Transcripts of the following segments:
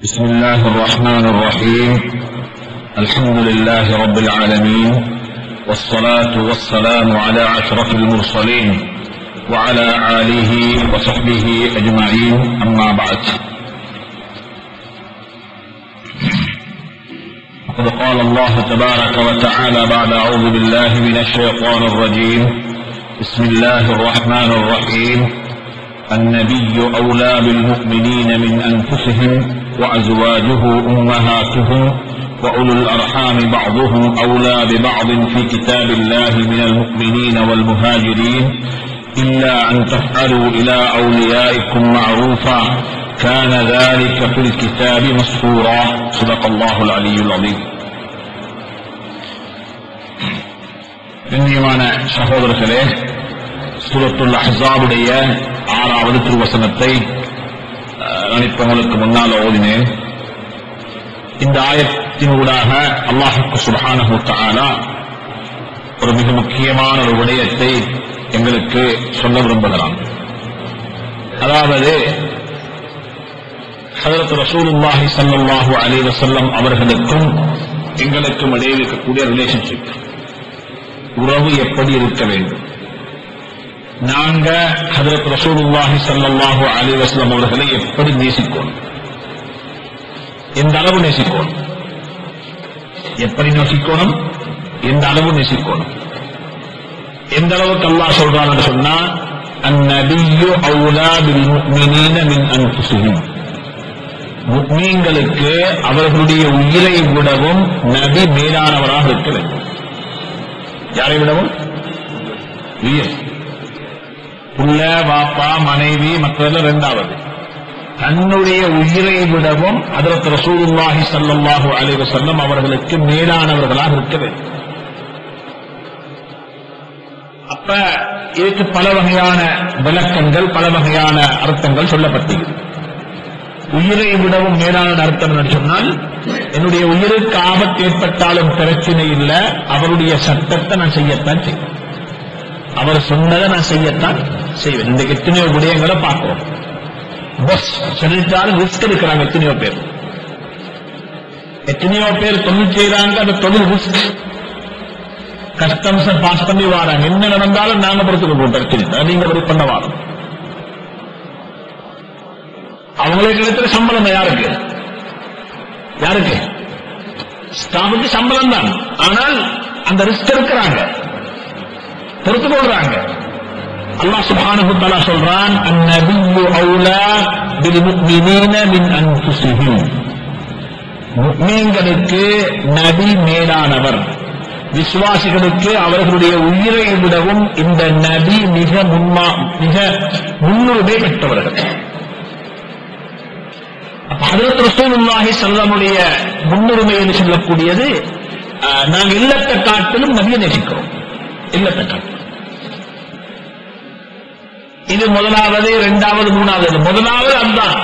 بسم الله الرحمن الرحيم الحمد لله رب العالمين والصلاة والسلام على أشرف المرسلين وعلى آله وصحبه أجمعين أما بعد وقد قال الله تبارك وتعالى بعد أعوذ بالله من الشيطان الرجيم بسم الله الرحمن الرحيم النبي أولى بالمؤمنين من أنفسهم وأزواجه أمهاتهم وأولو الأرحام بعضهم أولى ببعض في كتاب الله من المؤمنين والمهاجرين إلا أن تفعلوا إلى أوليائكم معروفا كان ذلك في الكتاب مسطورا صدق الله العلي العظيم கண்ணியமான சகோதரர்களே சூரத்துல் அஹ்ஸாபுடைய ஆறாவது திருவசனத்தை அஹ், நான் இப்ப உங்களுக்கு முன்னால் ஓதினேன் இந்த ஆயத்தினூடாக அல்லாஹுக்கு சுபஹானஹு தஆலா ஒரு மிக முக்கியமான ஒரு விடயத்தை எங்களுக்கு சொல்ல விரும்புகிறான் அதாவது ஹதரத் ரசூலுல்லாஹி ஸல்லல்லாஹு அலைஹி வஸல்லம் அவர்களுக்கும் எங்களுக்கும் இடையே இருக்கக்கூடிய ரிலேஷன்ஷிப் உறவு எப்படி இருக்க வேண்டும் நாங்க ஹதரத் ரசூலுல்லாஹி ஸல்லல்லாஹு அலைஹி வஸல்லம் அவர்களை எப்படி நேசிக்கணும் எந்த அளவு நேசிக்கணும் எப்படி நேசிக்கணும் எந்த அளவு நேசிக்கணும் எந்த அளவுக்கு அல்லாஹ் சொல்றான்னு சொன்னா அந்நபியு அவுலா பில் முஃமினீன மின் அன்ஃபுஸிஹிம் முக்மீன்களுக்கு அவர்களுடைய உயிரை விடவும் நபி மேலானவராக இருக்க வேண்டும் யாரை விடவும் உயிர் புள்ள வாப்பா மனைவி மற்றதெல்லாம் இரண்டாவது தன்னுடைய உயிரை விடவும் அதற்கு ரசூலுல்லாஹி ஸல்லல்லாஹு அலைஹி வஸல்லம் அவர்களுக்கு மேலானவர்களாக இருக்க வேண்டும் அப்ப இதுக்கு பல வகையான விளக்கங்கள் பல வகையான அர்த்தங்கள் சொல்லப்பட்டிருக்கு உயிரை விடவும் மேலான அர்த்தம் என்று சொன்னால் என்னுடைய உயிருக்கு ஆபத்து ஏற்பட்டாலும் பிரச்சனை இல்லை அவருடைய சட்டத்தை நான் செய்யத்தான் செய்வேன் அவர் சொன்னதை நான் செய்யத்தான் செய்வேன் இந்த எத்தனையோ விடயங்களை பார்க்கிறோம் பஸ் சொல்லிட்டாலும் ரிஸ்க் எடுக்கிறாங்க எத்தனையோ பேர் எத்தனையோ பேர் தொழில் செய்யறாங்க அந்த தொழில் ரிஸ்க் கஸ்டம்ஸ் பாஸ் பண்ணி வாராங்க என்ன நடந்தாலும் நாங்க பொறுத்துக்க போட்டோம் பிரச்சனை இல்லை. நீங்க அப்படி பண்ண வாரம் அவங்களுக்கு கிடைக்கிற சம்பளம் யாருக்கு யாருக்கு ஸ்டாஃபுக்கு சம்பளம் தான் ஆனால் அந்த ரிஸ்க் இருக்கிறாங்க பொறுத்து கொள்றாங்க அல்லாஹ் சுப்ஹானஹு தஆலா சொல்றான் அந்நபியு அவுலா பில் முஃமினீன மின் அன்ஃபுஸிஹிம் முஃமின்களுக்கு நபி மேலானவர் விசுவாசிகளுக்கு அவர்களுடைய உயிரை விடவும் இந்த நபி மிக முன்மா மிக முன்னுரிமை பெற்றவர்கள் ஹதரத் ரசூலுல்லாஹி ஸல்லல்லாஹுடைய முன்னுரிமை என்று சொல்லக்கூடியது அஹ், நாங்கள் இல்லத்தை காட்டிலும் நபியை நேசிக்கிறோம் இல்லத்தை காட்டிலும் இது முதலாவது இரண்டாவது மூணாவது முதலாவது அன்பான்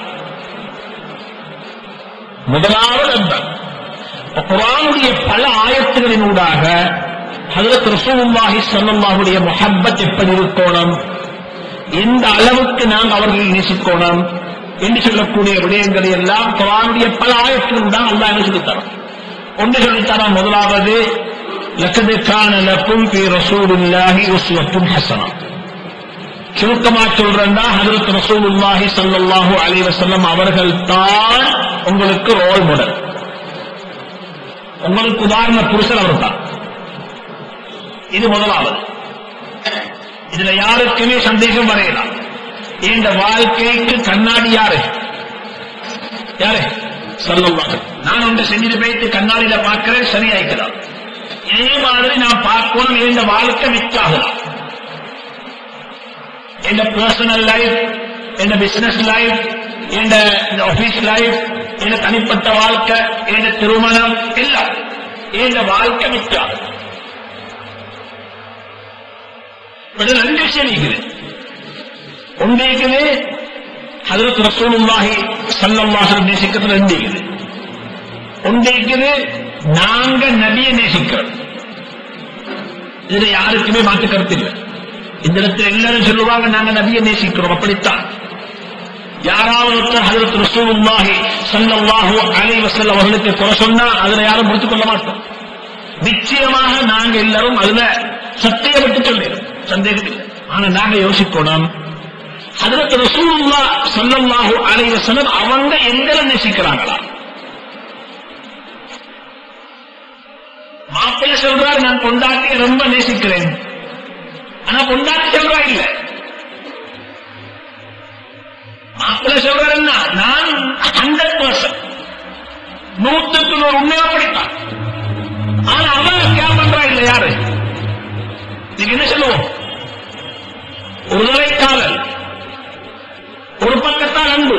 முதலாவது அன்பான் இப்ப குர்ஆனுடைய பல ஆயத்துகளினூடாக ஹதரத் ரசூலுல்லாஹி ஸல்லல்லாஹுடைய முஹப்பத் எப்படி இருக்கணும் எந்த அளவுக்கு நாம் அவர்களை நேசிக்கணும் என்று சொல்லக்கூடிய விடயங்களை எல்லாம் குரானுடைய பல ஆயத்திலும் தான் அல்லாஹ் என்ன சொல்லித்தரோம் ஒன்று சொல்லித்தரோம் முதலாவது லக்கது கான லக்கும் பி ரசூலுல்லாஹி உஸ்வத்துன் ஹஸனா சுருக்கமா சொல்றேன்னா ஹஜரத் ரசூலுல்லாஹி ஸல்லல்லாஹு அலைஹி வஸல்லம் அவர்கள் தான் உங்களுக்கு ரோல் மாடல் உங்களுக்கு உதாரண புருஷர் அவர் தான் இது முதலாவது இதுல யாருக்குமே சந்தேகம் வரையலாம் இந்த வாழ்க்கைக்கு கண்ணாடி யாரு யாரு சொல்லலாம் நான் ஒன்று செஞ்சுட்டு போயிட்டு கண்ணாடியில பார்க்கிறேன் சரியாய்க்கலாம் இதே மாதிரி நான் பார்க்கணும் இந்த வாழ்க்கை மிச்சாகலாம் என் பர்சனல் லைஃப் என் பிசினஸ் லைஃப் என் ஆபீஸ் லைஃப் என் தனிப்பட்ட வாழ்க்கை என் திருமணம் எல்லாம் இந்த வாழ்க்கை மிச்சாகும் இதுல ரெண்டு விஷயம் இருக்குது ஒன்று இருக்குது ஹதரத் ரசூலுல்லாஹி ஸல்லல்லாஹு அலைஹி நேசிக்கிறது ரெண்டு இருக்குது ஒன்று இருக்குது நாங்க நபியை நேசிக்கிறோம் இதுல யாருக்குமே மாற்று கருத்து இல்லை இந்த இடத்துல எல்லாரும் சொல்லுவாங்க நாங்க நபியை நேசிக்கிறோம் அப்படித்தான் யாராவது ஒருத்தர் ஹஜரத் ரசூலுல்லாஹி ஸல்லல்லாஹு அலைஹி வஸல்லம் அவர்களுக்கு குறை சொன்னா அதுல யாரும் முடித்துக் கொள்ள மாட்டோம் நிச்சயமாக நாங்க எல்லாரும் அதுல சத்தியப்பட்டு சொல்லிடும் சந்தேகம் இல்லை ஆனா நாங்க யோசிக்கணும் ஹஜரத் ரசூலுல்லாஹ் ஸல்லல்லாஹு அலைஹி வஸல்லம் அவங்க எங்களை நேசிக்கிறாங்களா மாப்பிள்ளை சொல்றாரு நான் பொண்டாட்டியை ரொம்ப நேசிக்கிறேன் ஆனா பொண்டாட்டி சொல்றா இல்ல மாப்பிள்ளை சொல்றாரு என்ன நான் ஹண்ட்ரட் பர்சன்ட் நூற்றுக்கு நூறு உண்மையா படித்தான் ஆனா அவன் கே பண்றா இல்ல யாரு நீங்க என்ன சொல்லுவோம் ஒரு தலை காதல் ஒரு பக்கத்தால் அன்பு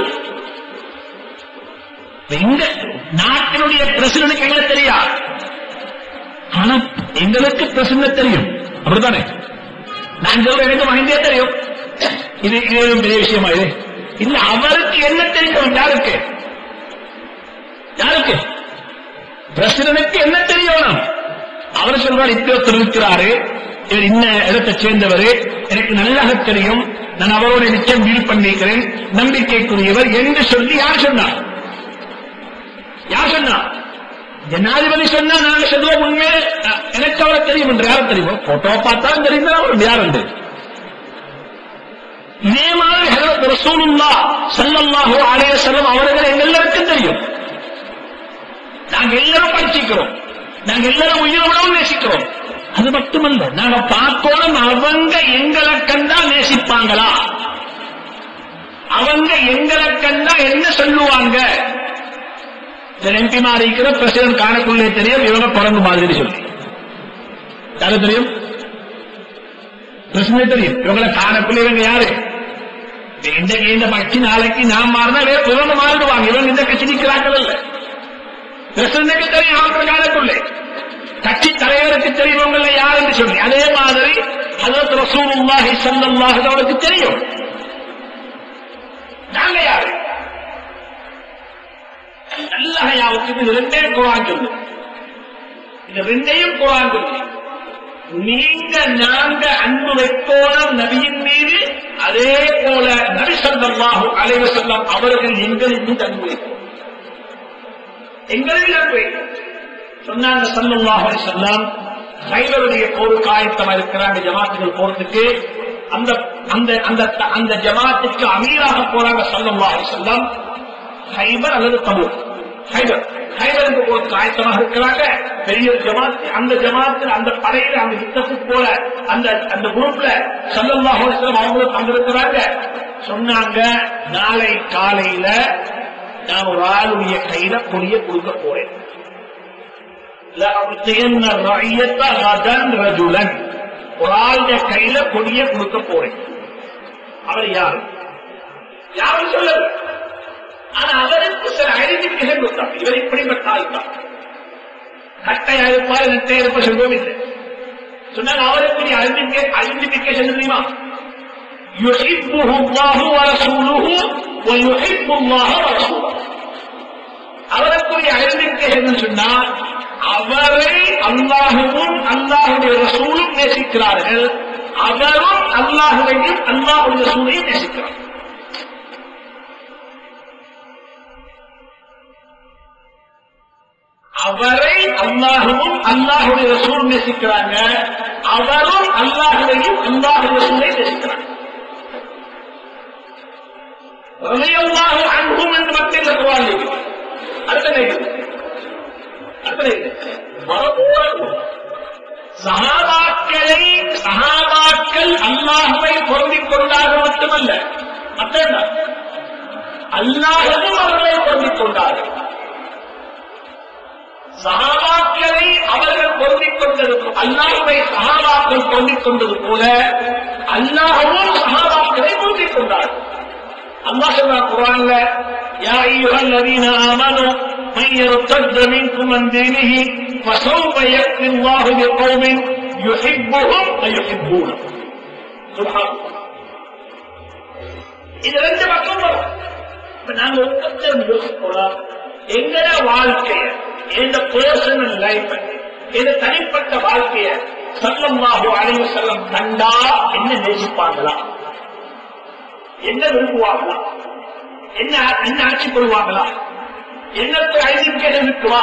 இந்த நாட்டினுடைய பிரசிடனுக்கு எங்களை தெரியா ஆனா எங்களுக்கு பிரசிடண்ட் தெரியும் அப்படித்தானே நான் சொல்ற எனக்கு மகிந்தே தெரியும் இது இது பெரிய விஷயமா இது இல்ல அவருக்கு என்ன தெரியும் யாருக்கு யாருக்கு பிரசிடனுக்கு என்ன தெரியணும் அவர் சொல்றார் இப்படி ஒருத்தர் இருக்கிறாரு இவர் இன்ன இடத்தை சேர்ந்தவர் எனக்கு நல்லாக தெரியும் நான் அவரோட நிச்சயம் டீல் பண்ணிக்கிறேன் நம்பிக்கைக்குரியவர் என்று சொல்லி யார் சொன்னார் யார் சொன்னா ஜனாதிபதி சொன்னா நாங்க சொல்லுவோம் உண்மையே அஹ், எனக்கு அவரை தெரியும் என்று யாரும் தெரியுமோ போட்டோ பார்த்தாலும் தெரியும் அவர் யார் என்று இதே மாதிரி ஹஜரத் ரசூலுல்லா ஸல்லல்லாஹு அலைஹி வஸல்லம் அவர்கள் எங்க எல்லாருக்கும் தெரியும் நாங்க எல்லாரும் படிச்சிக்கிறோம் நாங்க எல்லாரும் உயிரோடவும் நேசிக்கிறோம் அது மட்டுமல்ல நாங்க பார்க்கணும் அவங்க எங்களை கண்டா நேசிப்பாங்களா அவங்க எங்களை கண்டா என்ன சொல்லுவாங்க எம்பிமார் இருக்கிற பிரசிடன்ட் காணக்குள்ளே தெரியும் இவங்க குரங்கு மாதிரி சொல்லி யாரு தெரியும் பிரசிடன்ட் தெரியும் இவங்களை காணக்குள்ள இவங்க யாரு இந்த இந்த கட்சி நாளைக்கு நான் மாறினா வேற இவங்க மாறிடுவாங்க இவங்க இந்த கட்சி நிற்கிறார்கள் இல்ல பிரசிடனுக்கு தெரியும் அவங்க காலத்துள்ளே கட்சி தலைவருக்கு தெரியுவங்கள யார் என்று சொல்லி அதே மாதிரி ஹஜரத் ரசூலுல்லாஹி ஸல்லல்லாஹு அலைஹி அவருக்கு தெரியும் நாங்க யாரு அல்லாஹ் யாவுக்கு இது ரெண்டே குரான் சொல்லு இந்த ரெண்டையும் குரான் சொல்லு நீங்க நாங்க அன்பு வைக்கோணம் நபியின் மீது அதே போல நபி ஸல்லல்லாஹு அலைஹி வஸல்லம் அவர்கள் எங்களின் மீது அன்பு வைக்கும் எங்களின் அன்பு வைக்கும் சொன்னாங்க ஸல்லல்லாஹு அலைஹி வஸல்லம் கைவருடைய போருக்கு ஆயத்தமா இருக்கிறாங்க ஜமாத்துகள் போறதுக்கு அந்த அந்த அந்த அந்த ஜமாத்துக்கு அமீராக போறாங்க ஸல்லல்லாஹு அலைஹி வஸல்லம் ஹைபர் அல்லது தபூர் ஹைபர் ஹைபருக்கு போறதுக்கு ஆயத்தமாக இருக்கிறாங்க பெரிய ஜமாத் அந்த ஜமாத்தில் அந்த படையில அந்த யுத்தத்துக்கு போல அந்த அந்த குரூப்ல ஸல்லல்லாஹு அலைஹி வஸல்லம் அவங்களும் பங்கெடுக்கிறாங்க சொன்னாங்க நாளை காலையில நான் ஒரு ஆளுடைய கையில கொடிய கொடுக்க போறேன் لأعطين الرعية غدا رجلا ஒரு ஆளுடைய கையில கொடிய கொடுக்க போறேன் அவர் யாரு யாரும் சொல்லல ஆனா அவருக்கு சில ஐடென்டிபிகேஷன் கொடுத்தார் இவர் இப்படிப்பட்ட ஆள் தான் கட்டையா இருப்பார் நெட்டையா இருப்ப சொல்லுவோம் இல்லை சொன்னாங்க அவருக்கு ஐடென்டிபிகேஷன் தெரியுமா يحبه الله ورسوله ويحب الله ورسوله அவருக்குரிய ஐடென்டிபிகேஷன் சொன்னா அவரை அல்லாஹுவும் அல்லாஹுடைய ரசூலும் நேசிக்கிறார்கள் அவரும் அல்லாஹுவையும் அல்லாஹுடைய ரசூலையும் நேசிக்கிறார் அவரை அல்லாஹுவும் அல்லாஹுடைய ரசூல் நேசிக்கிறாங்க அவரும் அல்லாஹுவையும் அல்லாஹுடைய ரசூலை நேசிக்கிறாங்க ரலியல்லாஹு அன்ஹும் என்று மட்டும் இந்த குர்ஆன் இருக்குது. அடுத்த நிகழ்வு. அடுத்த நிகழ்வு. வரப்போறது. சஹாபாக்களை சஹாபாக்கள் அல்லாஹுவை பொருந்திக் கொண்டார்கள் மட்டுமல்ல மற்ற என்ன? அல்லாஹும் அவர்களை பொருந்திக் கொண்டார்கள் சஹாபாக்களை அவர்கள் பொருந்திக் கொண்டது போ- அல்லாஹுவை சஹாபாக்கள் பொருந்திக் கொண்டது போல அல்லாஹுவும் சஹாபாக்களை பொருந்திக் கொண்டார்கள் அல்லாஹ் சொல்றான் குர்ஆன்ல யா அய்யுஹல்லதீன ஆமனு من يرتد منكم عن دينه فسوف يأتي الله بقوم يحبهم ويحبونه سبحان الله இது ரெண்டு பக்கம் வரும் இப்ப நாங்க ஒவ்வொருத்தரும் யோசிக்கலாம் எங்கட வாழ்க்கைய எந்த பர்சனல் லைஃப் எந்த தனிப்பட்ட வாழ்க்கைய சல்லல்லாஹு அலைஹி வஸல்லம் கண்டா என்ன நேசிப்பாங்களா என்ன விரும்புவாங்களா என்ன என்ன அழைச்சிக் கொள்வாங்களா என்னத்தை ஐடென்டிஃபிகேஷன் இருக்குமா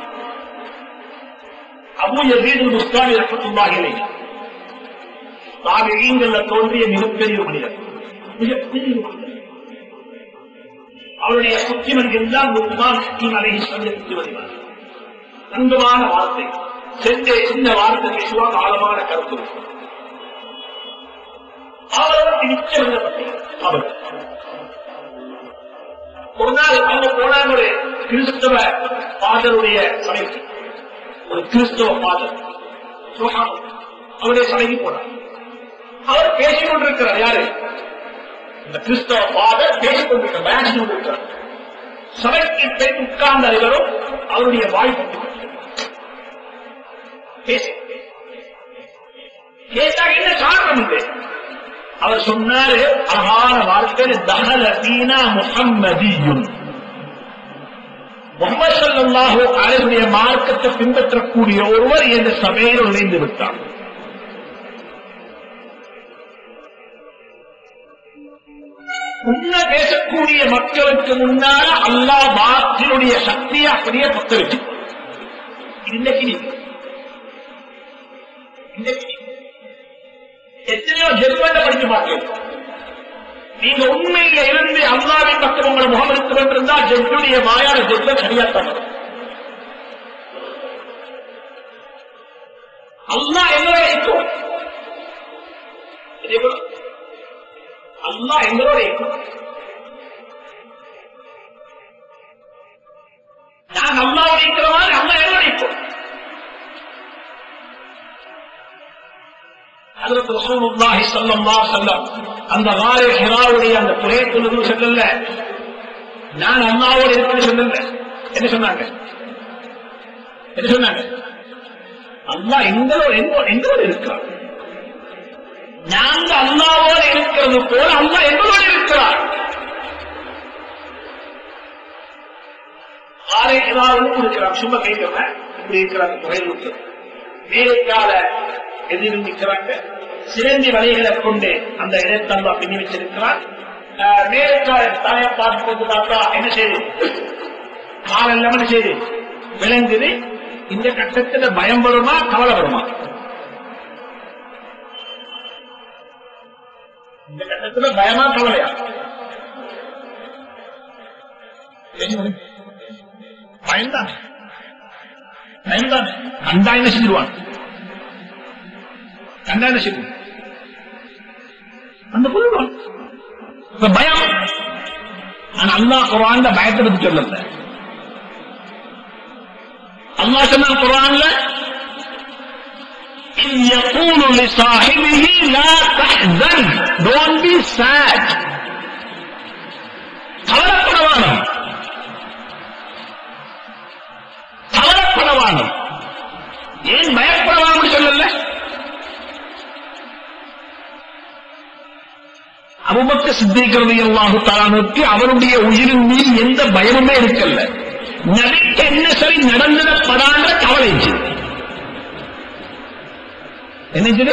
அபு யசீது முஸ்தானி ரஹ்மத்துல்லாஹி தாபியீங்கள்ல தோன்றிய மிகப்பெரிய மனிதர் மிகப்பெரிய மனிதர் அவருடைய புத்திமதிகள் தான் உஸ்மான் ஹக்கீம் அலைஹி சொல்லிய புத்திமதிகள் அன்பமான வார்த்தை செஞ்ச சின்ன வார்த்தை பேசுவாங்க ஆழமான கருத்து இருக்கும். அவர்களுக்கு நிச்சயம் எழுதப்பட்டது. அவர் ஒரு நாள் அவங்க போனாங்க ஒரு கிறிஸ்தவ பாதருடைய சபைக்கு ஒரு கிறிஸ்தவ பாதர் சுகாம் அவருடைய சபைக்கு போனார் அவர் பேசிக் கொண்டிருக்கிறார் யாரு இந்த கிறிஸ்தவ பாதர் பேசிக் கொண்டிருக்கிறார் பேசி கொண்டிருக்கிறார் சபைக்கு போய் உட்கார்ந்த இவரும் அவருடைய வாய் பேசி கேட்டாக என்ன காரணம் இது அவர் சொன்னாரு அழகான வார்த்தை தகல தீனா முகம்மதியும் முகமது ஸல்லல்லாஹு அலைஹி மார்க்கத்தை பின்பற்றக்கூடிய ஒருவர் இந்த சபையில் நுழைந்து விட்டார் முன்ன பேசக்கூடிய மக்களுக்கு முன்னால அல்லாஹ் பாத்தினுடைய சக்தியை அப்படியே பத்த வச்சு இன்னைக்கு நீ இன்னைக்கு நீ எத்தனையோ ஜெர்மன்ல படிச்சு பார்த்தேன் நீங்க உண்மையில இருந்து அல்லாவின் பக்கம் உங்களை முகம் எடுத்து கொண்டிருந்தா ஜெட்டுடைய மாயான ஜெட்ல சரியாத்தான் அல்லா எங்களோட இருக்கும் அல்லா எங்களோட இருக்கும் நான் அல்லாவோட இருக்கிற மாதிரி அல்லா எங்களோட இருக்கும் ஹஜரத் ரசூலுல்லாஹி ஸல்லல்லாஹு அலைஹி வஸல்லம் அந்த வாரே ஹிராவுடைய அந்த துறைக்குள்ள சொல்லல நான் அல்லாவோட இருப்பேன்னு சொல்லல என்ன சொன்னாங்க என்ன சொன்னாங்க அல்லாஹ் எங்களோட எங்களோட எங்களோட இருக்கிறார் நாங்க அல்லாவோட இருக்கிறது போல அல்லாஹ் எங்களோட இருக்கிறார் ஆரே ஹிராவும் இருக்கிறார் சும்மா கேட்கிறேன் இப்படி இருக்கிறாங்க துறையில் மேலைக்கால எதிரில் நிற்கிறாங்க சிறந்தி வலைகளை கொண்டு அந்த இடத்தை அல்லா பின்னி வச்சிருக்கிறார் மேற்கால தலையை பார்த்து கொண்டு பார்த்தா என்ன செய்யுது காலம் இல்லாம என்ன செய்யுது விளங்குது இந்த கட்டத்துல பயம் வருமா கவலை வருமா இந்த கட்டத்துல பயமா கவலையா பயம்தான் பயம்தான் கண்டா என்ன செஞ்சிருவான் கண்டா என்ன செய்யும் அந்த புரிவான் இப்ப பயம் ஆனா அல்லாஹ் குரான்ல பயத்தை பத்தி சொல்லல அல்லாஹ் சொன்ன குரான்ல إذ يقول لصاحبه لا تحزن don't be sad கவலைப்படவானம் கவலைப்படவானம் ஏன் பயப்படவானம் சொல்லல அபுபக்க சித்திக்கிறது அல்லாஹு தாலானுக்கு அவருடைய உயிரின் மீது எந்த பயமுமே இருக்கல்ல நபிக்கு என்ன சரி நடந்துடப்படான்ற கவலை இருந்துச்சு. என்ன செய்து?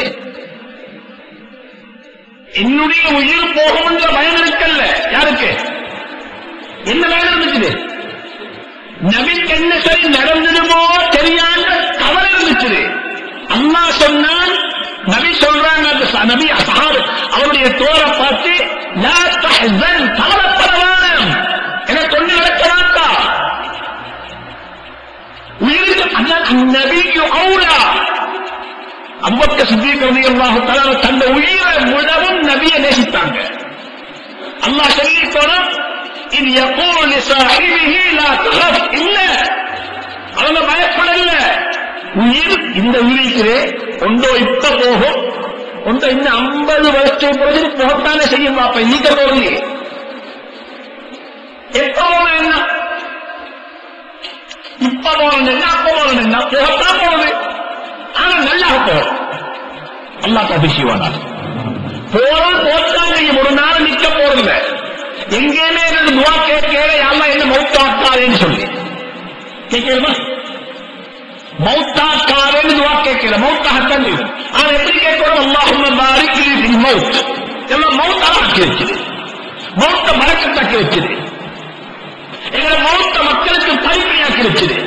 என்னுடைய உயிர் போகும்ன்ற பயம் இருக்கல்ல யாருக்கு என்ன பயம் இருந்துச்சு நபிக்கு என்ன சரி நடந்துடுமோ தெரியாத கவலை இருந்துச்சு அம்மா சொன்னால் நபி சொல்றாங்க அந்த ச- நபி அசஹாபு அவருடைய தோரை பார்த்து லா தஹ்சன் கவலைப்படவானம் என கொண்டு நடக்க மாட்டா உயிருக்கு அண்ணன் நபிக்கு அவுலா அவ்வக்க சித்திக்கிறது அல்லாஹு தஆலா தந்த உயிரை விடவும் நபியை நேசித்தாங்க அல்லாஹ் சொல்லி போனோம் இது யகூல் லிசாஹிபிஹி லா தஹஃப் இல்ல அவங்க பயப்படல உயிர் இந்த உயிரிக்கிறே ஒன்றோ இப்ப போகும் ஒன்றோ இன்னும் ஐம்பது வருஷத்துக்கு பிறகு போகத்தானே செய்யும் அப்ப இன்னைக்கு போகலையே எப்ப போகணும் என்ன இப்ப போகணும் என்ன அப்ப போகணும் என்ன போகத்தான் போகுது ஆனா நல்லா போகும் அல்லா தபி செய்வானா போறோம் போத்தான் செய்யும் ஒரு நாள் நிக்க போறதில்ல எங்கேயுமே இருந்து துவா கேட்கல யாரெல்லாம் என்ன மௌத்தாக்காதேன்னு சொல்லி கேட்கணுமா மௌத்தாக்காதேன்னு துவா கேட்கல மௌத்தாகத்தான் செய்யும் ஆனா எப்படி கேட்கணும் அல்லாஹும்ம பாரிக் லி ஃபில் மௌத் எல்லாம் மௌத்தாக ஆக்கி வச்சுது மௌத்த மறக்கத்தாக்கி வச்சது எங்களை மௌத்த மக்களுக்கு தனிமையாக்கி வச்சது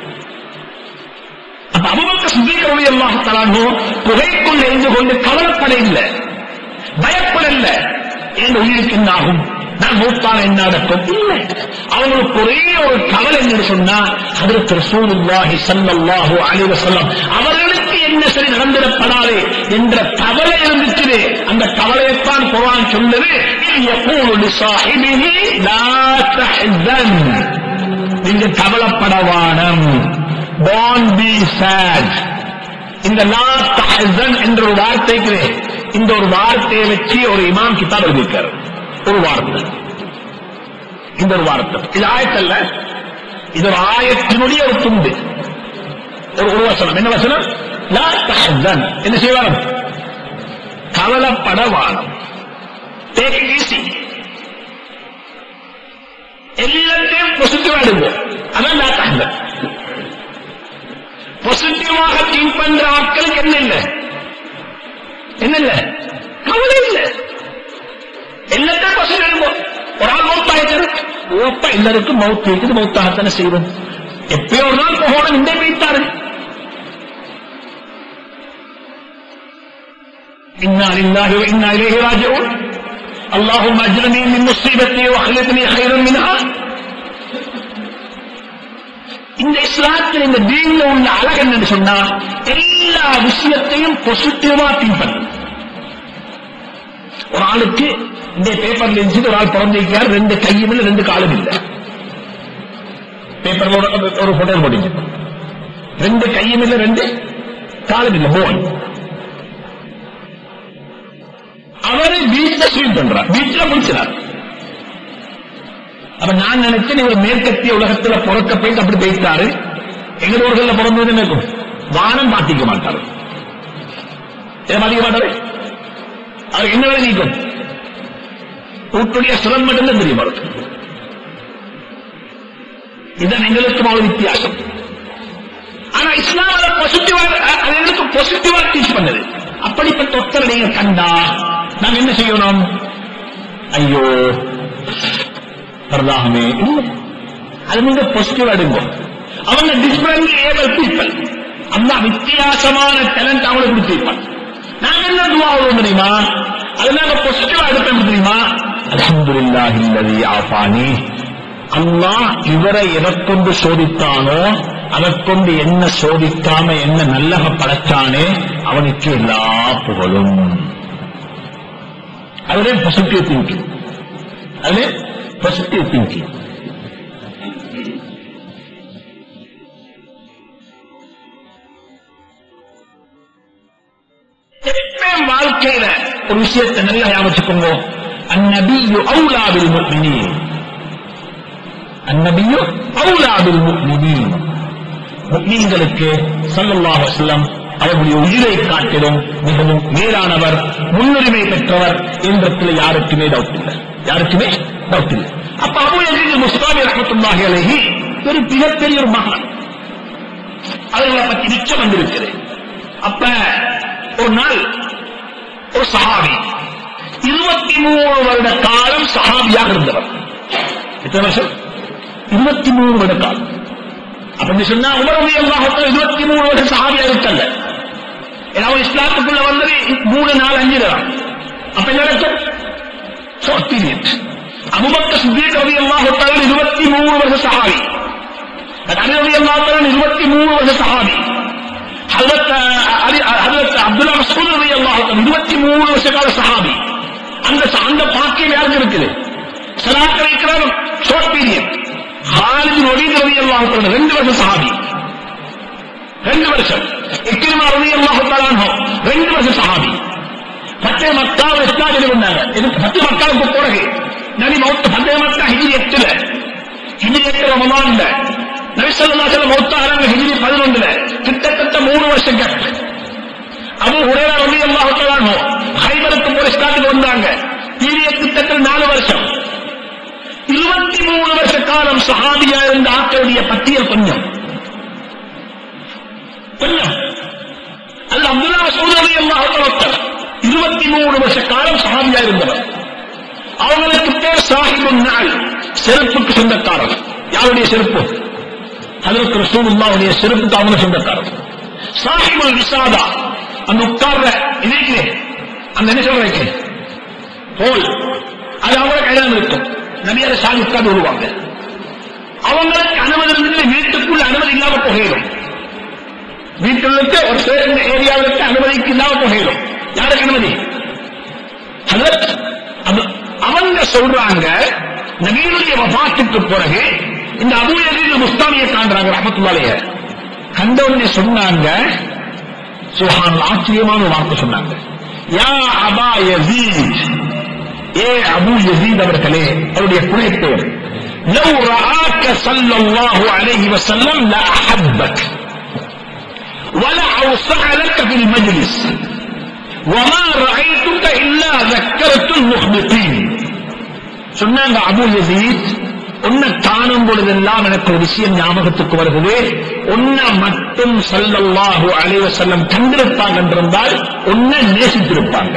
அப்ப அபுபக்கர் சித்திக் ரலியல்லாஹு தஆலா குகைக்குள் இருந்து கொண்டு கவலைப்பட இல்லை பயப்படல என் உயிருக்கு என்ன ஆகும் நான் மூத்தான என்ன நடக்கும் இல்லை அவங்களுக்கு ஒரே ஒரு கவலை என்று சொன்னா அதற்கு ரசூலுல்லாஹி ஸல்லல்லாஹு அலைஹி வஸல்லம் அவர்களுக்கு என்ன சரி நடந்திடப்படாது என்ற கவலை இருந்துச்சு அந்த கவலையைத்தான் குர்ஆன் சொல்லுது இல் யகூலு லிசாஹிபிஹி லா தஹ்சன் நீங்க கவலைப்படவானம் டோன்ட் பி சேட் இந்த லா தஹ்சன் என்ற ஒரு வார்த்தைக்கு இந்த ஒரு வார்த்தையை வச்சு ஒரு இமாம் கிதாப் எழுதியிருக்காரு ஒரு வார்த்தை இந்த ஒரு வார்த்தை இது ஆயத்தல்ல இது ஒரு ஆயத்தினுடைய ஒரு துண்டு ஒரு ஒரு வசனம் என்ன வசனம் லா தஹ்சன் என்ன செய்வாங்க கவலைப்பட வானம் டேக் ஈஸி எல்லாத்தையும் பாசிட்டிவா எடுப்போம் அதான் லா தஹ்சன் பாசிட்டிவாக திங்க் பண்ற ஆட்களுக்கு என்ன இல்லை என்ன இல்ல கவலை இல்ல எல்லாத்தையும் பாசிட்டிவ் எடுப்போம் ஒரு ஆள் மௌத் ஆயிட்டாரு ஓப்பா எல்லாருக்கும் மௌத் இருக்குது மௌத்தாகத்தானே செய்வோம் எப்பயோ ஒரு நாள் போகணும் இந்த வைத்தாரு إنا لله وإنا إليه راجعون اللهم أجرني من مصيبتي واخلفني خيرا منها இந்த இஸ்லாத்தில் இந்த தீன்ல உள்ள அழகு என்னன்னு சொன்னா எல்லா விஷயத்தையும் பாசிட்டிவா திங்க் பண்ணு ஒரு ஆளுக்கு இந்த பேப்பர்ல இருந்துச்சு ஒரு ஆள் பிறந்திருக்கார் ரெண்டு கையும் இல்லை ரெண்டு காலும் இல்லை பேப்பர்ல ஒரு ஒரு போட்டோ போட்டீங்க ரெண்டு கையும் இல்லை ரெண்டு காலும் இல்லை போன் அவரு பீச்ல ஸ்விம் பண்றார் பீச்ல முடிச்சினார் அப்ப நான் நினைச்சேன் இவர் மேற்கத்திய உலகத்துல பிறக்க போயிட்டு அப்படி போயிட்டாரு எங்க ஊர்கள்ல பிறந்தது இருக்கும் வானம் பாத்திக்க மாட்டாரு ஏன் பாதிக்க மாட்டாரு அவர் என்ன வேலை நீக்கும் வீட்டுடைய சுரம் மட்டும்தான் தெரியும் அவருக்கு இதுதான் எங்களுக்கு ஒரு வித்தியாசம் ஆனா இஸ்லாம் அதை பாசிட்டிவா அது எங்களுக்கு பாசிட்டிவா டீச் பண்ணது அப்படிப்பட்ட ஒருத்தரை நீங்க கண்டா நாம் என்ன செய்யணும் ஐயோ பிரதாகமே இல்லை அது நீங்க பாசிட்டிவ் எடுங்க அவங்க டிஃபரெண்ட் ஏபிள் பீப்பிள் அந்த வித்தியாசமான டேலண்ட் அவங்களுக்கு கொடுத்திருப்பாங்க நாங்க என்ன துவா அவ்வளவு தெரியுமா அது நாங்க பாசிட்டிவா எடுப்போம் தெரியுமா அல்ஹம்துலில்லாஹி அல்லதி ஆஃபானி அல்லாஹ் இவரை எதற்கொண்டு சோதித்தானோ அதற்கொண்டு என்ன சோதிக்காம என்ன நல்லக படைச்சானே அவனுக்கு எல்லா புகழும் அதுவே பாசிட்டிவ் திங்கிங் அது பாசிட்டிவ் திங்கிங் எப்பயும் வாழ்க்கையில ஒரு விஷயத்தை நல்லா ஞாபகிச்சுக்கோங்க அந்நபியு அவுலாவில் முக்மினீன் அந்நபியு அவுலாவில் முக்மினீன் முக்மீன்களுக்கு ஸல்லல்லாஹு அலைஹி வஸல்லம் அவருடைய உயிரை காட்டிலும் மிகவும் மேலானவர் முன்னுரிமை பெற்றவர் என்றத்துல யாருக்குமே டவுட் இல்லை யாருக்குமே டவுட் இல்லை அப்ப அபு யசீத் முஸ்தாபி ரஹ்மத்துல்லாஹி அலைஹி ஒரு மிகப்பெரிய ஒரு மகன் அவர்களை பத்தி மிச்சம் வந்திருக்கிறது அப்ப ஒரு நாள் ஒரு சஹாபி இருபத்தி மூணு வருட காலம் சஹாபியாக இருந்தவர் எத்தனை வருஷம் இருபத்தி மூணு வருட காலம் அப்படின்னு சொன்னா உமரவி அல்லாஹத்தில் இருபத்தி மூணு வருஷம் சஹாபியா இருக்கல்ல ஏன்னா இஸ்லாத்துக்குள்ள வந்தது மூணு நாள் அஞ்சு தான் அப்ப என்ன நடக்கும் ஷார்ட் பீரியட் அபுபக்க சித்திக் ரவி அல்லாஹத்தால் இருபத்தி மூணு வருஷ சஹாபி அலி ரவி அல்லாஹத்தால் இருபத்தி மூணு வருஷ சஹாபி ஹதரத் அலி ஹதரத் அப்துல்லா மஸ்ஊத் ரவி அல்லாஹத்தால் இருபத்தி மூணு வருஷ கால சஹாபி அந்த அந்த பாக்கியம் யாருக்கு இருக்குது சலாத் வைக்கிறார் ஷார்ட் பீரியட் ஹாலித் வலீத் ரவி அல்லாஹத்தால் ரெண்டு வருஷம் சஹாபி ரெண்டு வருஷம் இக்கிரமா ரவி அல்லாஹத்தாலானோ ரெண்டு வருஷம் சஹாபி பத்தே மக்காவை இஸ்லாமில் வந்தாங்க இது பத்து மக்காவுக்கு பிறகு நபி மௌத்த பத்தே மக்கா ஹிஜ்ரி எட்டுல ஹிஜ்ரி எட்டு ரமலான்ல நபி ஸல்லல்லாஹு அலைஹி மௌத்தாகிறாங்க ஹிஜ்ரி பதினொன்றுல கிட்டத்தட்ட மூணு வருஷம் கேப் அபு ஹுரைரா ரலியல்லாஹு தஆலா அன்ஹு ஹைபருக்கு போய் இஸ்லாத்துக்கு வந்தாங்க பீரியட் கிட்டத்தட்ட நாலு வருஷம் இருபத்தி மூணு வருஷ காலம் சஹாபியா இருந்த ஆக்களுடைய பட்டியல் கொஞ்சம் கொஞ்சம் அல்ல அப்துல்லா மசூத் ரலியல்லாஹு தஆலா இருபத்தி மூணு வருஷ காலம் சஹாபியா இருந்தவர் அவங்களுக்கு பேர் சாஹிபு நாள் செருப்புக்கு சொந்தக்காரர் யாருடைய செருப்பு அதற்கு ரசூலுல்லாவுடைய செருப்புக்கு அவங்க சொந்தக்காரர் சாஹிபுல் விசாதா அந்த உட்கார்ற இதுக்கு அந்த என்ன சொல்றதுக்கு போல் அது அவங்க கைதான் இருக்கும் நபியார சாமி உட்கார்ந்து வருவாங்க அவங்களுக்கு அனுமதி இருந்தது வீட்டுக்குள்ள அனுமதி இல்லாம புகையிடும் வீட்டுக்கு ஒரு சேர்ந்த ஏரியாவுக்கு அனுமதிக்கு இல்லாம புகையிடும் யாருக்கு அனுமதி ஹலரத் அது- அவங்க சொல்றாங்க நபீனுடைய வபாத்துக்கு பிறகு இந்த அபூயதில் முஸ்தாமியை காண்றாங்க ரஹமத்துல்லாலைய கண்டவனே சொன்னாங்க சுஹான் ஆச்சரியமான ஒரு வார்த்தை சொன்னாங்க யா அபா யசீத் ஏ அபு யசீத் அவர்களே அவருடைய புனை பேர் لو رآك صلى الله عليه وسلم لأحبك ولأوسع لك في المجلس وما رأيتك إلا ذكرت المخبطين சொன்னாங்க அபு யசீத் உன்னை காணும் பொழுதெல்லாம் எனக்கு ஒரு விஷயம் ஞாபகத்துக்கு வருகிறது உன்னை மட்டும் ஸல்லல்லாஹு அலைஹி வஸல்லம் கண்டிருப்பாங்க என்றிருந்தால் உன்னை நேசித்திருப்பாங்க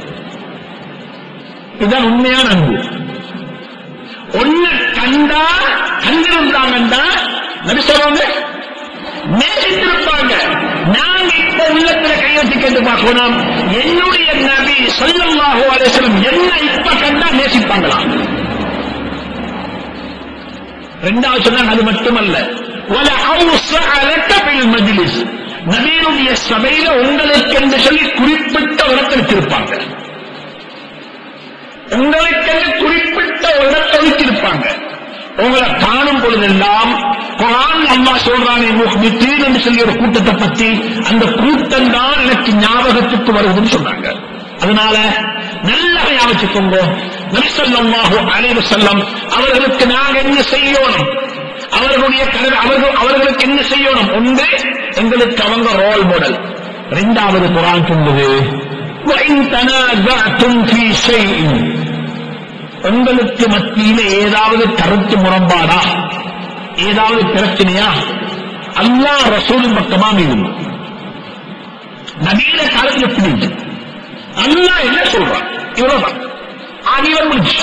இதுதான் உண்மையான அன்பு உன்னை கண்டா கண்டிருந்தாங்கன்னா நபி சொல்றாங்க நேசித்திருப்பாங்க நாங்க இப்ப உள்ளத்துல கையெழுத்து கேட்டு பார்க்கணும் என்னுடைய நபி ஸல்லல்லாஹு அலைஹி வஸல்லம் என்ன இப்ப கண்டா நேசிப்பாங்களா ரெண்டாவது சொன்னாங்க அது மட்டுமல்ல வல அவுஸஅ லக பில் மஜ்லிஸ் நபியுடைய சபையில உங்களுக்கு என்று சொல்லி குறிப்பிட்ட இடத்தை வச்சிருப்பாங்க உங்களுக்கென்று குறிப்பிட்ட ஒரு இடத்தை வச்சிருப்பாங்க உங்களை காணும் பொழுதெல்லாம் குரான் அல்லாஹ் சொல்றானே முஹ்மித்தீன் என்று சொல்லி ஒரு கூட்டத்தை பத்தி அந்த கூட்டம் தான் எனக்கு ஞாபகத்துக்கு வருதுன்னு சொன்னாங்க அதனால நல்லா ஞாபகிச்சுக்கோங்க நபிசல்லாஹு அலைஹி வஸல்லம் அவர்களுக்கு நாங்க என்ன செய்யணும் அவர்களுடைய கனவு அவர்கள் அவர்களுக்கு என்ன செய்யணும் ஒன்று எங்களுக்கு அவங்க ரோல் மாடல் இரண்டாவது குரான் சொல்லுது وَإِن تَنَازَعْتُمْ فِي شَيْءٍ உங்களுக்கு மத்தியில ஏதாவது கருத்து முரண்பாடா ஏதாவது பிரச்சனையா அல்லாஹ் ரசூலின் பக்கமா மீதும் நவீன காலத்தில் எப்படி இருக்கு? அல்லாஹ் என்ன சொல்றான் இவ்வளவுதான் ஆகியவர் முடிச்சு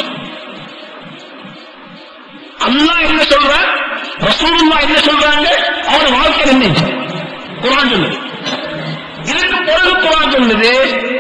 அல்லாஹ் என்ன சொல்றான் ரசூலுல்லா என்ன சொல்றாங்க அவரோட வாழ்க்கை என்ன குரான் சொல்லுது இதற்கு பிறகு குரான் சொல்லுது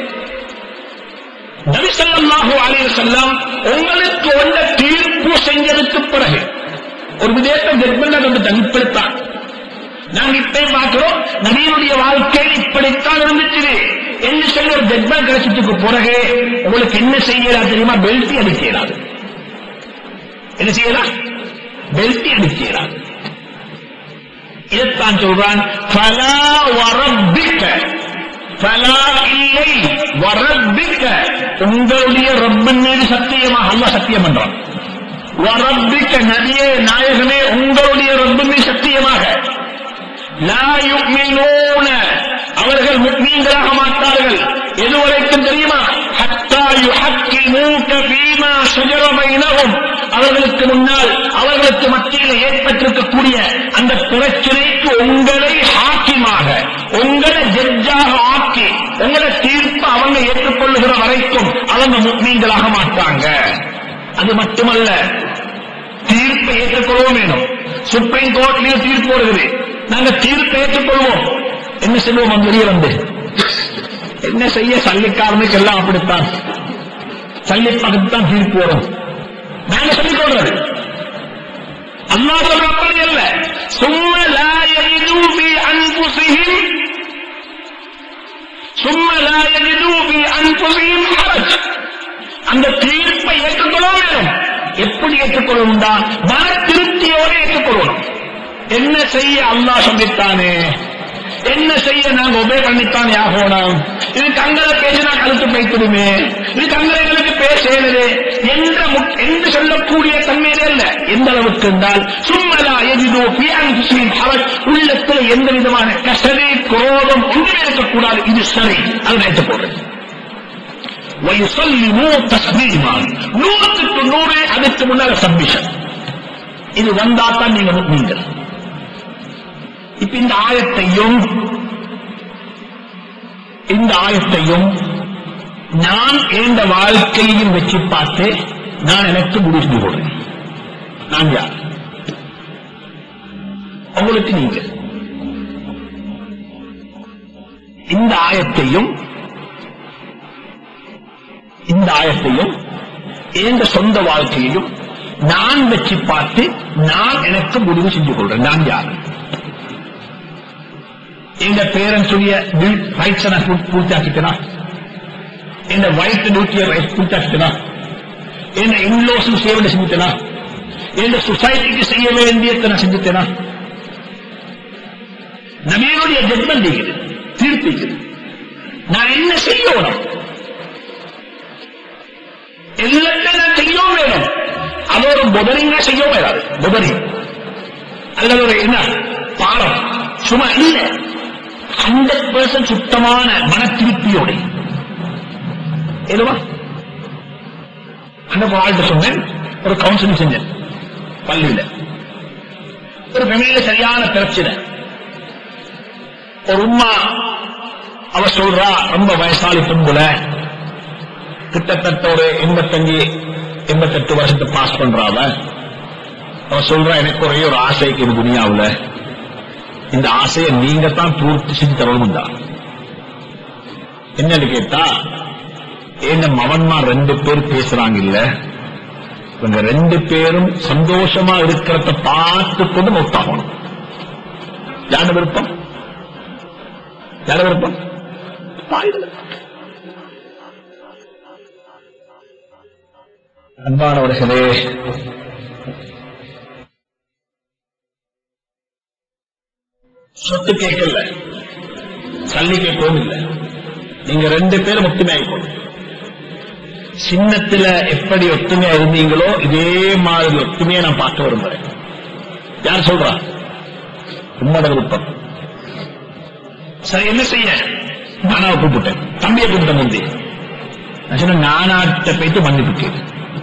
நபி ஸல்லல்லாஹு அலைஹி வஸல்லம் உங்களுக்கு வந்த தீர்ப்பு செஞ்சதுக்கு பிறகு ஒரு விதத்தை ஜட்மெண்ட் வந்து தனிப்படுத்தான் நாங்க இப்ப பார்க்கிறோம் நபியினுடைய வாழ்க்கை இப்படித்தான் இருந்துச்சு என்ன சொல்லி ஒரு ஜட்மெண்ட் கிடைச்சதுக்கு பிறகு உங்களுக்கு என்ன செய்யலாம் தெரியுமா பெல்ட்டி அடிக்கிறாது என்ன செய்யலாம் பெல்ட்டி அடிக்கிறாது இதைத்தான் சொல்றான் ஃபலா வரப்பிக்க ஃபலா இல்லை வரப்பிக்க உங்களுடைய ரப்பின் மீது சத்தியமாக அல்லாஹ் சத்தியம் பண்றான் வரப்பிக்க நபியே நாயகமே உங்களுடைய ரப்பின் மீது சத்தியமாக லா யுக்மினூன அவர்கள் முக்மீன்களாக மாட்டார்கள் எதுவரைக்கும் தெரியுமா ஹத்தா யுஹக்கிமூக ஃபீமா ஷஜர பைனஹும் அவர்களுக்கு முன்னால் அவர்களுக்கு மத்தியில் ஏற்பட்டிருக்கக்கூடிய அந்த பிரச்சனைக்கு உங்களை ஹாக்கிமாக உங்களை ஜட்ஜாக ஆக்கி உங்களை தீர்ப்பு அவங்க ஏற்றுக்கொள்ளுகிற வரைக்கும் அவங்க முக்மீன்களாக மாட்டாங்க அது மட்டுமல்ல தீர்ப்பை ஏற்றுக்கொள்ளவும் வேணும் சுப்ரீம் கோர்ட்லயே தீர்ப்பு வருகிறது நாங்க தீர்ப்பை ஏற்றுக்கொள்வோம் என்ன செய்வோம் அங்க வெளியே வந்து என்ன செய்ய சல்லிக்காரனுக்கு எல்லாம் அப்படித்தான் சல்லி தான் தீர்ப்பு வரும் நாங்க சொல்லிக் கொள்றது அல்லாஹ் சொல்ற அப்படி அல்ல சும்ம லா யஜிது ஃபீ அன்ஃபுஸிஹிம் சும்ம லா யஜிது ஃபீ அன்ஃபுஸிஹிம் ஹரஜ் அந்த தீர்ப்பை ஏற்றுக்கொள்ள வேண்டும் எப்படி ஏற்றுக்கொள்ளணும்டா மன திருப்தியோடு ஏற்றுக்கொள்ளணும் என்ன செய்ய அல்லாஹ் சொல்லித்தானே என்ன செய்ய நாங்க ஒபே பண்ணித்தானே ஆகணும் இது கங்களை பேசினா கழுத்து பைத்திடுமே இது கங்களை எங்களுக்கு பேசேனது என்ற முக்- என்று சொல்லக்கூடிய தன்மையிலே இல்ல எந்த அளவுக்கு என்றால் சும்மலா எதிரோ பியான் அவர் உள்ளத்தில் எந்த விதமான கசதி குரோதம் ஒன்றுமே இருக்கக்கூடாது இது சரி அது நினைத்து போடுறது ويسلموا تسليما நூற்றுக்கு நூறு அதுக்கு முன்னால சப்மிஷன் இது வந்தாத்தான் நீங்க முக்மீன்கள் இப்ப இந்த ஆயத்தையும் இந்த ஆயத்தையும் நான் இந்த வாழ்க்கையையும் வச்சு பார்த்து நான் எனக்கு முடிவு செஞ்சு கொள்றேன் நான் யார் உங்களுக்கு நீங்க இந்த ஆயத்தையும் இந்த ஆயத்தையும் எந்த சொந்த வாழ்க்கையையும் நான் வச்சு பார்த்து நான் எனக்கு முடிவு செஞ்சு கொள்றேன் நான் யார் எங்க பேரண்ட்ஸுடைய ரைட்ஸ் நான் பூர்த்தியாக்கிட்டனா என் வயிற்று நூற்றிய ரைட்ஸ் பூர்த்தியாக்கிட்டனா என் இன்லோஸும் சேவை செஞ்சுட்டனா என் சொசைட்டிக்கு செய்ய வேண்டியதை நான் செஞ்சுட்டேனா நபியனுடைய ஜட்மெண்ட் இருக்குது தீர்ப்பு இருக்குது நான் என்ன செய்யணும் எல்லாத்தையும் நான் செய்யவும் வேணும் அது ஒரு முதலிங்க செய்யவும் வேறாது முதலி அல்லது ஒரு என்ன பாடம் சும்மா இல்ல ஹண்ட்ரட் பர்சன்ட் சுத்தமான மன திருப்தியோட எதுவா அந்த வாழ்க்கை சொன்னேன் ஒரு கவுன்சிலிங் செஞ்சேன் பள்ளியில ஒரு ஃபெமிலியில சரியான பிரச்சனை ஒரு உம்மா அவ சொல்றா ரொம்ப வயசாளி பொம்புல கிட்டத்தட்ட ஒரு எண்பத்தஞ்சு எண்பத்தெட்டு வருஷத்தை பாஸ் பண்றாவ அவ சொல்றா எனக்கு ஒரே ஒரு ஆசைக்கு இது துணியாவுல இந்த ஆசையை நீங்க தான் பூர்த்தி செஞ்சு தரணும் தான் என்னன்னு கேட்டா என்ன மவன்மா ரெண்டு பேர் பேசுறாங்க இல்ல இவங்க ரெண்டு பேரும் சந்தோஷமா இருக்கிறத பார்த்து கொண்டு மொத்தாகணும் யார விருப்பம் யார விருப்பம் தாயில அன்பானவர்களே சொத்து கேட்கல சல்லி கேட்கவும் இல்லை நீங்க ரெண்டு பேரும் ஒத்துமையாயிக்கணும் சின்னத்துல எப்படி ஒத்துமையா இருந்தீங்களோ இதே மாதிரி ஒத்துமையை நான் பார்க்க விரும்புறேன் யார் சொல்றா உம்மோட விருப்பம் சரி என்ன செய்ய நானாவை கூப்பிட்டேன் தம்பியை கூப்பிட்ட முந்தி நான் சொன்ன நானாட்ட போயிட்டு மன்னிப்பு கேடு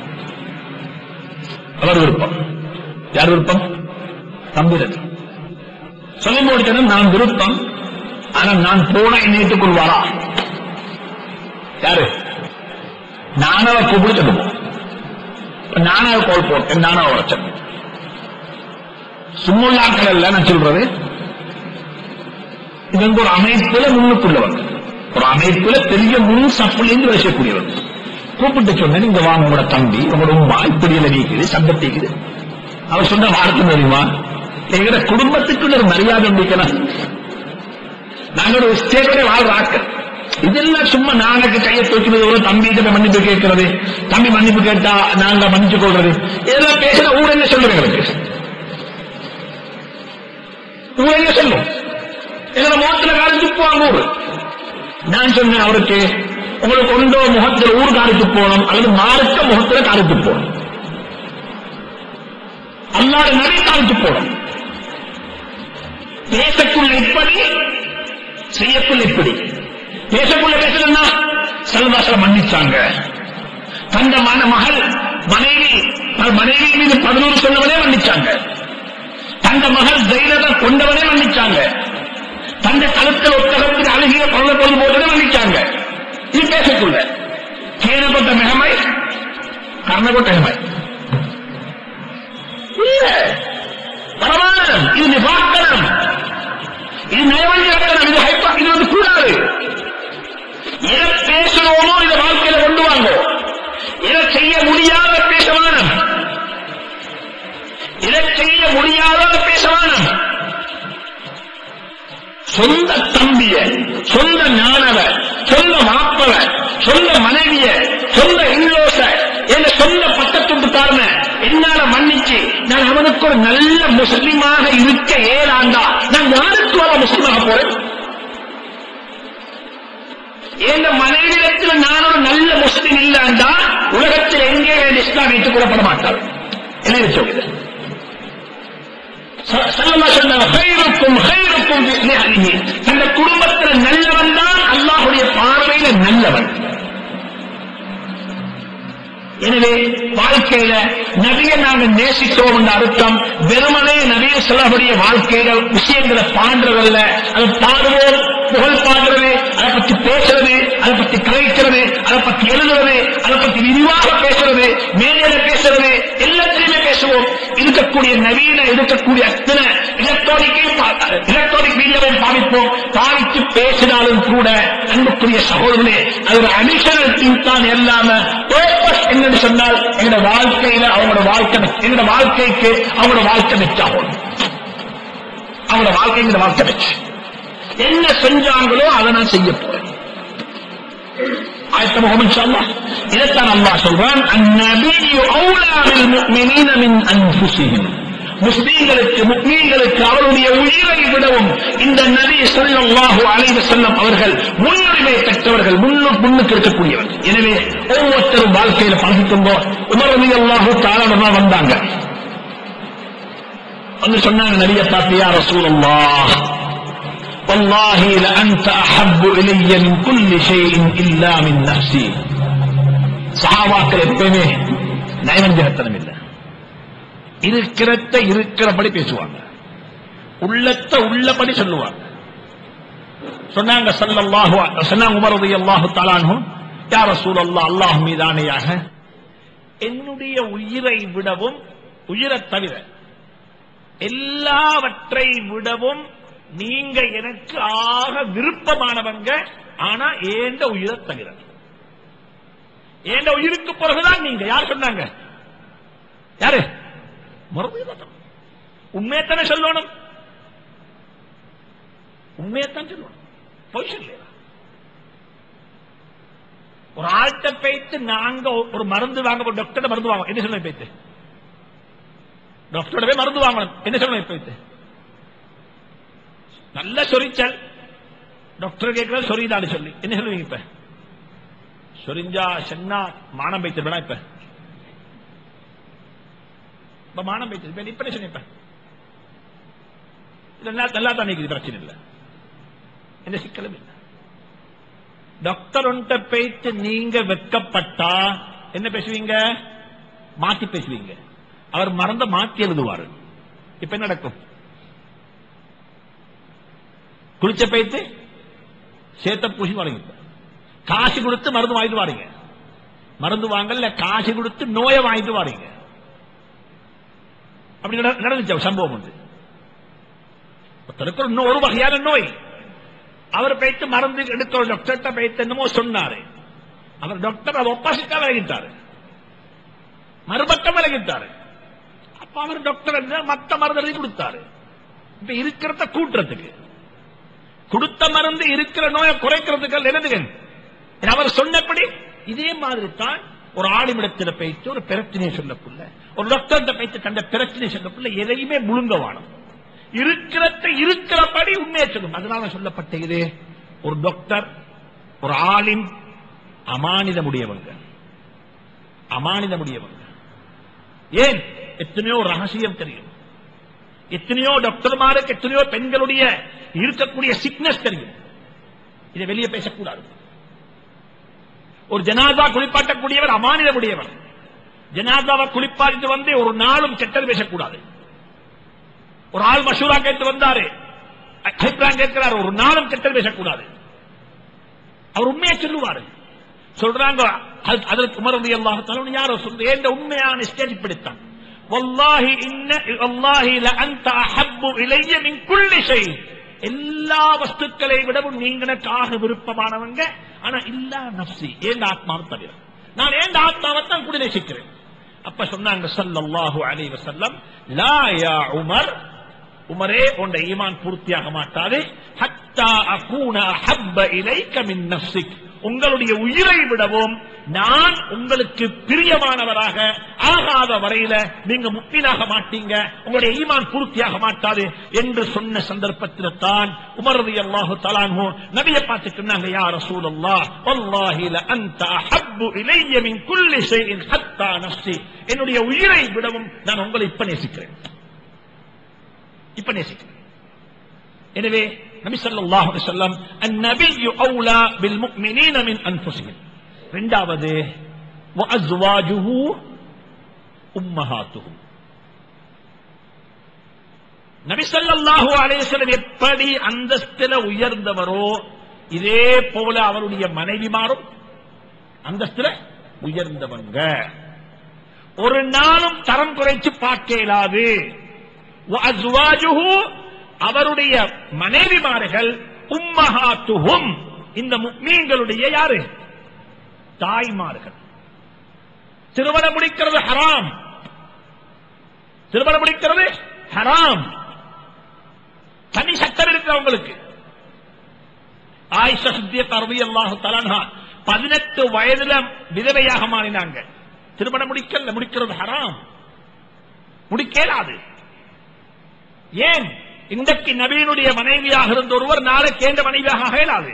அவர் விருப்பம் யார் விருப்பம் தம்பி ரவி சொல்லி முடித்தனும் நான் விருப்பம் ஆனா நான் போன இணையத்துக்குள் வரா யாரு நானாவ கூப்பிட்டு நானாவ கோல் போட்டேன் நானாவ உரைச்சேன் சும்முள்ளாக்கள் அல்ல நான் சொல்றது இவங்க ஒரு அமைப்புல முன்னுக்குள்ளவங்க ஒரு அமைப்புல பெரிய முன் சப்புலேருந்து பேசக்கூடியவங்க கூப்பிட்டு சொன்னேன் இங்க வாங்க உங்களோட தம்பி உங்களோட உமா இப்படி எல்லாம் நீக்குது சப்தத்திக்குது அவர் சொன்ன வார்த்தை தெரியுமா எங்கட குடும்பத்துக்குள்ள ஒரு மரியாதை உண்டிக்கலாம் நாங்க ஒரு ஸ்டேட்டோட வாழ்ற ஆட்கள் இதெல்லாம் சும்மா நாங்க கையை தூக்கிறது ஒரு தம்பி கிட்ட மன்னிப்பு கேட்கிறது தம்பி மன்னிப்பு கேட்டா நாங்க மன்னிச்சு கொள்றது இதெல்லாம் பேசுற ஊர் என்ன சொல்லுங்க எங்களுக்கு ஊர் என்ன சொல்லும் எங்களை முகத்துல காரி துப்புவாங்க ஊர் நான் சொன்னேன் அவருக்கு உங்களுக்கு ஒன்றோ முகத்துல ஊர் காரித்து போகணும் அல்லது மார்க்க முகத்துல காரித்து போகணும் அல்லாத நபி காரித்து போகணும் பேசக்குள்ள இப்படி செய்யக்குள்ள இப்படி பேசக்குள்ள பேசலன்னா செல்வாசல மன்னிச்சாங்க தந்த மன மகள் மனைவி மனைவி மீது பதினோரு சொன்னவனே மன்னிச்சாங்க தந்த மகள் தைரியத்தை கொண்டவனே மன்னிச்சாங்க தந்த கழுத்தில் ஒத்தகத்தில் அழுகிய கொள்ள கொண்டு போட்டதே மன்னிச்சாங்க இது பேசக்குள்ள கேனப்பட்ட மிகமை கர்ணப்பட்ட மிகமை இல்ல பரவாயில்ல இது நிபாக்கணம் இது நயவஞ்சகத்தனம் இது ஹைப்பா இது வந்து கூடாது எதை பேசணுமோ இதை வாழ்க்கையில கொண்டு வாங்க எதை செய்ய முடியாத பேசவானம் இதை செய்ய முடியாத பேசவானம் சொந்த தம்பிய சொந்த ஞானவ சொந்த மாப்பவ சொந்த மனைவிய சொந்த இன்லோச என் சொந்த பட்டத்துட்டுக்காரன என்னால மன்னிச்சு நான் அவனுக்கு ஒரு நல்ல முஸ்லிமாக இருக்க ஏலாண்டா நான் யாருக்கு வர முஸ்லிமாக போறேன் என் மனைவிடத்தில் நான் ஒரு நல்ல முஸ்லிம் இல்லாண்டா உலகத்தில் எங்கே என் இஸ்லாம் வைத்துக் கொள்ளப்பட மாட்டார் என்ன சொல்லுது ஹைருக்கும் ஹைருக்கும் அந்த குடும்பத்தில் நல்லவன் தான் அல்லாஹுடைய பார்வையில நல்லவன் எனவே வாழ்க்கையில நபிய நாங்க நேசித்தோம் என்ற அர்த்தம் வெறுமனே நபிய சொல்லக்கூடிய வாழ்க்கையில விஷயங்களை பாடுறதல்ல அதை பாடுவோம் புகழ் பாடுறது அதை பத்தி பேசுறது அதை பத்தி கலைக்கிறது அதை பத்தி எழுதுறது அதை பத்தி விரிவாக பேசுறது மேலே இருக்கக்கூடிய நவீன இருக்கக்கூடிய அத்தனை எலக்ட்ரானிக்கையும் எலக்ட்ரானிக் மீடியாவையும் பாவிப்போம் பாவித்து பேசினாலும் கூட அன்புக்குரிய சகோதரனே அது ஒரு அடிஷனல் திங் தான் இல்லாம பர்பஸ் என்னன்னு சொன்னால் எங்களோட வாழ்க்கையில அவங்களோட வாழ்க்கை எங்களோட வாழ்க்கைக்கு அவங்களோட வாழ்க்கை வச்சாகும் அவங்களோட வாழ்க்கைங்கிற வாழ்க்கை வச்சு என்ன செஞ்சாங்களோ அதை நான் செய்ய போறேன் ஆயத்த முகம் இன்ஷால்லா இதைத்தான் அல்லாஹ் சொல்றான் அந்நபியு அவுலா பில் முஃமினீன மின் அன்ஃபுஸிஹிம் முஸ்லீம்களுக்கு முக்மீன்களுக்கு அவருடைய உயிரை விடவும் இந்த நபி ஸல்லல்லாஹு அலைஹி வஸல்லம் அவர்கள் முன்னுரிமை பெற்றவர்கள் முன்னு முன்னுக்கு இருக்கக்கூடியவர்கள் எனவே ஒவ்வொருத்தரும் வாழ்க்கையில பழகிக்கொண்டோ உமர் ரலியல்லாஹு தஆலா வந்தாங்க வந்து சொன்னாங்க நபியை பார்த்து யா ரசூலல்லாஹ் والله لأنت أحب إلي من كل شيء إلا من نفسي சஹாபாக்கள் எப்பயுமே நயவஞ்சகத்தனம் இல்லை இருக்கிறத இருக்கிறபடி பேசுவாங்க உள்ளத்தை உள்ளபடி சொல்லுவாங்க சொன்னாங்க சல்லல்லாஹு அ- சொன்னாங்க உமர் ரலியல்லாஹு தஆலாஹு யா ரசூலல்லாஹ் அல்லாஹ் மீதானையாக என்னுடைய உயிரை விடவும் உயிரை தவிர எல்லாவற்றை விடவும் நீங்க எனக்கு ஆக விருப்பமானவங்க ஆனா ஏண்ட உயிரை தவிர ஏண்ட உயிருக்கு பிறகுதான் நீங்க யார் சொன்னாங்க யாரு மறுபடியும் உண்மையத்தானே சொல்லணும் உண்மையத்தான் சொல்லணும் பொய் சொல்லல ஒரு ஆள்கிட்ட போயிட்டு நாங்க ஒரு மருந்து வாங்க ஒரு டாக்டர் மருந்து வாங்க என்ன சொல்லணும் போயிட்டு டாக்டரோட போய் மருந்து வாங்கணும் என்ன சொல்லணும் போயிட்டு நல்ல சொரிச்சல் டாக்டர் கேட்கறது சொரிதான்னு சொல்லி என்ன சொல்லுவீங்க இப்ப சொரிஞ்சா சென்னா மானம் வைத்திருப்பா இப்ப இப்ப மானம் வைத்திருப்பேன் இப்ப என்ன சொன்னேன் இப்ப இது நல்லா நல்லா தான் நிக்குது பிரச்சனை இல்லை எந்த சிக்கலும் இல்லை டாக்டர் ஒன்ட்ட போயிட்டு நீங்க வெட்கப்பட்டா என்ன பேசுவீங்க மாத்தி பேசுவீங்க அவர் மறந்த மாத்தி எழுதுவாரு இப்ப என்ன நடக்கும் குளிச்ச போயிட்டு சேத்த பூசி வாருங்க இப்ப. காசு கொடுத்து மருந்து வாங்கிட்டு வாருங்க மருந்து வாங்கல காசு கொடுத்து நோயை வாங்கிட்டு வாருங்க அப்படி நட- நடந்துச்சு ஒரு சம்பவம் உண்டு ஒருத்தருக்கு இன்னும் ஒரு வகையான நோய் அவர் போயிட்டு மருந்து எடுக்கிற டாக்டர்கிட்ட போயிட்டு என்னமோ சொன்னாரு அவர் டாக்டர் அதை ஒப்பாசிட்டா விலகிட்டாரு மறுபக்கம் விலகிட்டாரு அப்ப அவர் டாக்டர் என்ன மத்த மருந்து எழுதி கொடுத்தாரு இப்ப இருக்கிறத கூட்டுறதுக்கு கொடுத்த மருந்து இருக்கிற நோயை குறைக்கிறதுக்கு எழுதுங்க அவர் சொன்னபடி இதே மாதிரி தான் ஒரு ஆளுமிடத்தில் போயிட்டு ஒரு பிரச்சனையை சொல்லக்குள்ள ஒரு டாக்டர் போயிட்டு தந்த பிரச்சனை சொல்லக்குள்ள எதையுமே முழுங்க வாணும் இருக்கிறத இருக்கிறபடி உண்மையை சொல்லும் அதனால சொல்லப்பட்ட இது ஒரு டாக்டர் ஒரு ஆலிம் அமானிதமுடையவங்க அமானிதமுடையவங்க ஏன் எத்தனையோ ரகசியம் தெரியும் எத்தனையோ டாக்டர்மாருக்கு எத்தனையோ பெண்களுடைய இருக்கக்கூடிய சிக்னஸ் தெரியும் இதை வெளியே பேசக்கூடாது ஒரு ஜனாதா குளிப்பாட்டக்கூடியவர் அமானிதமுடையவர் ஜனாதாவை குளிப்பாட்டிட்டு வந்து ஒரு நாளும் கெட்டது பேசக்கூடாது ஒரு ஆள் மஷூரா கேட்டு வந்தாரு அபிப்பிராயம் கேட்கிறார் ஒரு நாளும் கெட்டது பேசக்கூடாது அவர் உண்மையை சொல்லுவாரு சொல்றாங்க அது- அதற்கு உமர் ரலி அல்லாஹு தஆலா யாரோ சொல்றது ஏண்ட உண்மையான ஸ்டேஜ் இப்படித்தான் வல்லாஹி இன்ன வல்லாஹி லஅன்த அஹப்பு இலைய மின் குல்லி ஷை எல்லா வஸ்துக்களை விடவும் நீங்க எனக்காக விருப்பமானவங்க ஆனா இல்லா நப்சி ஏண்ட ஆத்மாவை தவிர நான் ஏண்ட ஆத்மாவை தான் கூட நேசிக்கிறேன் அப்ப சொன்னாங்க ஸல்லல்லாஹு அலைஹி வஸல்லம் லா யா உமர் உமரே உண்ட ஈமான் பூர்த்தியாக மாட்டாது ஹத்தா அகூன அஹப்ப இலைக்க மின் நஃப்ஸிக் உங்களுடைய உயிரை விடவும் நான் உங்களுக்கு பிரியமானவராக ஆகாத வரையில நீங்க முக்மீனாக மாட்டீங்க உங்களுடைய ஈமான் பூர்த்தியாக மாட்டாது என்று சொன்ன சந்தர்ப்பத்தில் தான் உமரது அல்லாஹு தலான்ஹு நபியை பார்த்து சொன்னாங்க யா ரசூலல்லாஹ் வல்லாஹி லஅன்த அஹப்பு இலைய மின் குல்லி ஷைஇன் ஹத்தா நஃப்ஸி என்னுடைய உயிரை விடவும் நான் உங்களை இப்ப நேசிக்கிறேன் இப்ப நேசிக்கிறேன் எனவே நபி ஸல்லல்லாஹு அலைஹி வஸல்லம் அன்-நபியு அவுலா பில் முஃமினீன மின் அன்ஃபுஸிஹிம் இரண்டாவது வஅஸ்வாஜுஹு உம்மஹாத்துஹும் நபி ஸல்லல்லாஹு அலைஹி வஸல்லம் எப்படி அந்தஸ்தில உயர்ந்தவரோ இதே போல அவருடைய மனைவிமாரும் அந்தஸ்தில உயர்ந்தவங்க ஒரு நாளும் தரம் குறைச்சு பார்க்க இயலாது வஅஸ்வாஜுஹு, அவருடைய மனைவிமார்கள் உம்மஹாத்துஹும் இந்த முக்மீன்களுடைய யாரு தாய்மார்கள் திருமணம் முடிக்கிறது ஹராம் திருமணம் முடிக்கிறது ஹராம் தனி சட்டம் இருக்கு அவங்களுக்கு ஆயிஷா சித்திய கருதி அல்லாஹு தலான்ஹா பதினெட்டு வயதுல விதவையாக மாறினாங்க திருமணம் முடிக்கல முடிக்கிறது ஹராம் முடிக்கலாது ஏன் இன்றைக்கு நபீனுடைய மனைவியாக இருந்த ஒருவர் நாளைக்கு எந்த மனைவியாக ஆக இயலாது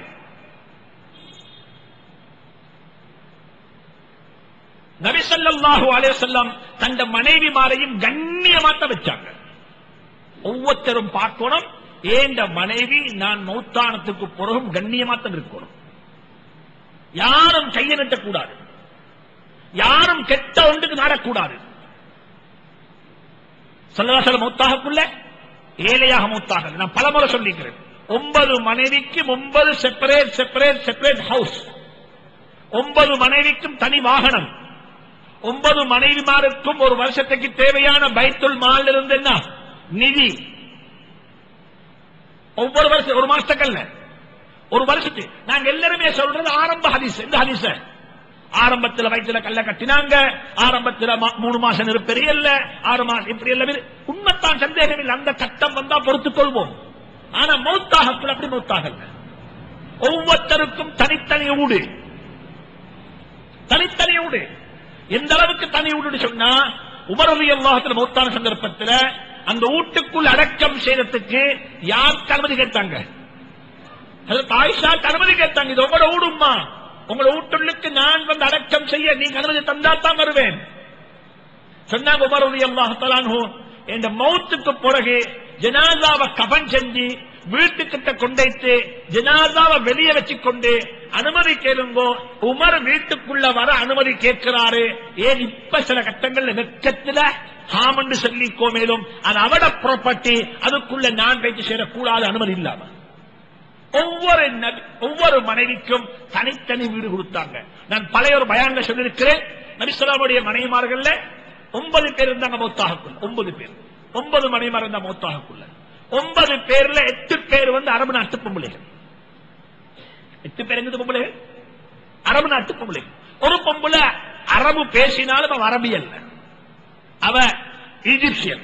நபி ஸல்லல்லாஹு அலைஹி வஸல்லம் தந்த மனைவிமாரையும் கண்ணியமாத்த வச்சாங்க ஒவ்வொருத்தரும் பார்க்கணும் ஏண்ட மனைவி நான் மௌத்தானத்துக்கு பிறகும் கண்ணியமாத்தான் இருக்கணும் யாரும் கையை நீட்டக்கூடாது யாரும் கெட்ட ஒன்றுக்கு நாடக்கூடாது சொல்லவாசல மௌத்தாகக்குள்ள ஏழையாக மௌத்தாக நான் பலமுறை சொல்லிக்கிறேன் ஒன்பது மனைவிக்கும் ஒன்பது செப்பரேட் செப்பரேட் செப்பரேட் ஹவுஸ் ஒன்பது மனைவிக்கும் தனி வாகனம் ஒன்பது மனைவிமாருக்கும் ஒரு வருஷத்துக்கு தேவையான பைத்துல் மால் இருந்து என்ன நிதி ஒவ்வொரு வருஷம் ஒரு மாசத்துக்கல்ல ஒரு வருஷத்துக்கு நாங்க எல்லாருமே சொல்றது ஆரம்ப ஹதீஸ் இந்த ஹதீஸ ஆரம்பத்துல வயிற்றுல கல்ல கட்டினாங்க ஆரம்பத்துல மா- மூணு மாசம் நெருப்பெரிய இல்ல ஆறு மாசம் இப்படி எல்லாம் இரு- உண்மைத்தான் சந்தேகம் இல்லை அந்த கட்டம் வந்தா பொறுத்துக் கொள்வோம் ஆனா மௌத்தாகக்குள்ள அப்படி மௌத்தாகல ஒவ்வொருத்தருக்கும் தனித்தனி ஊடு தனித்தனி வீடு எந்த அளவுக்கு தனி வீடு சொன்னா உமரவி அல்லாஹத்துல மௌத்தான சந்தர்ப்பத்துல அந்த வீட்டுக்குள் அடக்கம் செய்யறதுக்கு யாருக்கு அனுமதி கேட்டாங்க அதற்கு ஆயிஷாக்கு அனுமதி கேட்டாங்க இது உங்களோட வீடுமா உங்களோட வீட்டுள்ளுக்கு நான் வந்து அடக்கம் செய்ய நீங்க அனுமதி தந்தா தான் வருவேன் சொன்னாங்க உமரவி அல்லாஹலானு என்ற மௌத்துக்கு பிறகு ஜனாதாவை கபன் செஞ்சு வீட்டுக்கிட்ட கொண்டைத்து ஜனாதாவை வெளியே வச்சுக்கொண்டு அனுமதி கேளுங்கோ உமர் வீட்டுக்குள்ள வர அனுமதி கேட்கிறாரு ஏன் இப்ப சில கட்டங்கள்ல வெக்கத்துல ஹாமண்டு சொல்லிக்கோ மேலும் அது அவட ப்ராப்பர்ட்டி அதுக்குள்ள நான் வைத்து சேரக்கூடாது அனுமதி இல்லாம ஒவ்வொரு நபி- ஒவ்வொரு மனைவிக்கும் தனித்தனி வீடு கொடுத்தாங்க நான் பழைய ஒரு பயான்ல சொல்லியிருக்கிறேன் நபிசுலாமுடைய மனைவிமார்கள்ல ஒன்பது பேர் இருந்தாங்க மௌத்தாகக்குள்ள ஒன்பது பேர் ஒன்பது மனைவிமார் இருந்தா மௌத்தாகக்குள்ள ஒன்பது பேர்ல எட்டு பேர் வந்து அரபு நாட்டு பொம்பளைகள் எட்டு பேர் எங்க பொம்பளைகள் அரபு நாட்டு பொம்பளைகள் ஒரு பொம்பளை அரபு பேசினாலும் அவ அரபி அல்ல அவ ஈஜிப்சியன்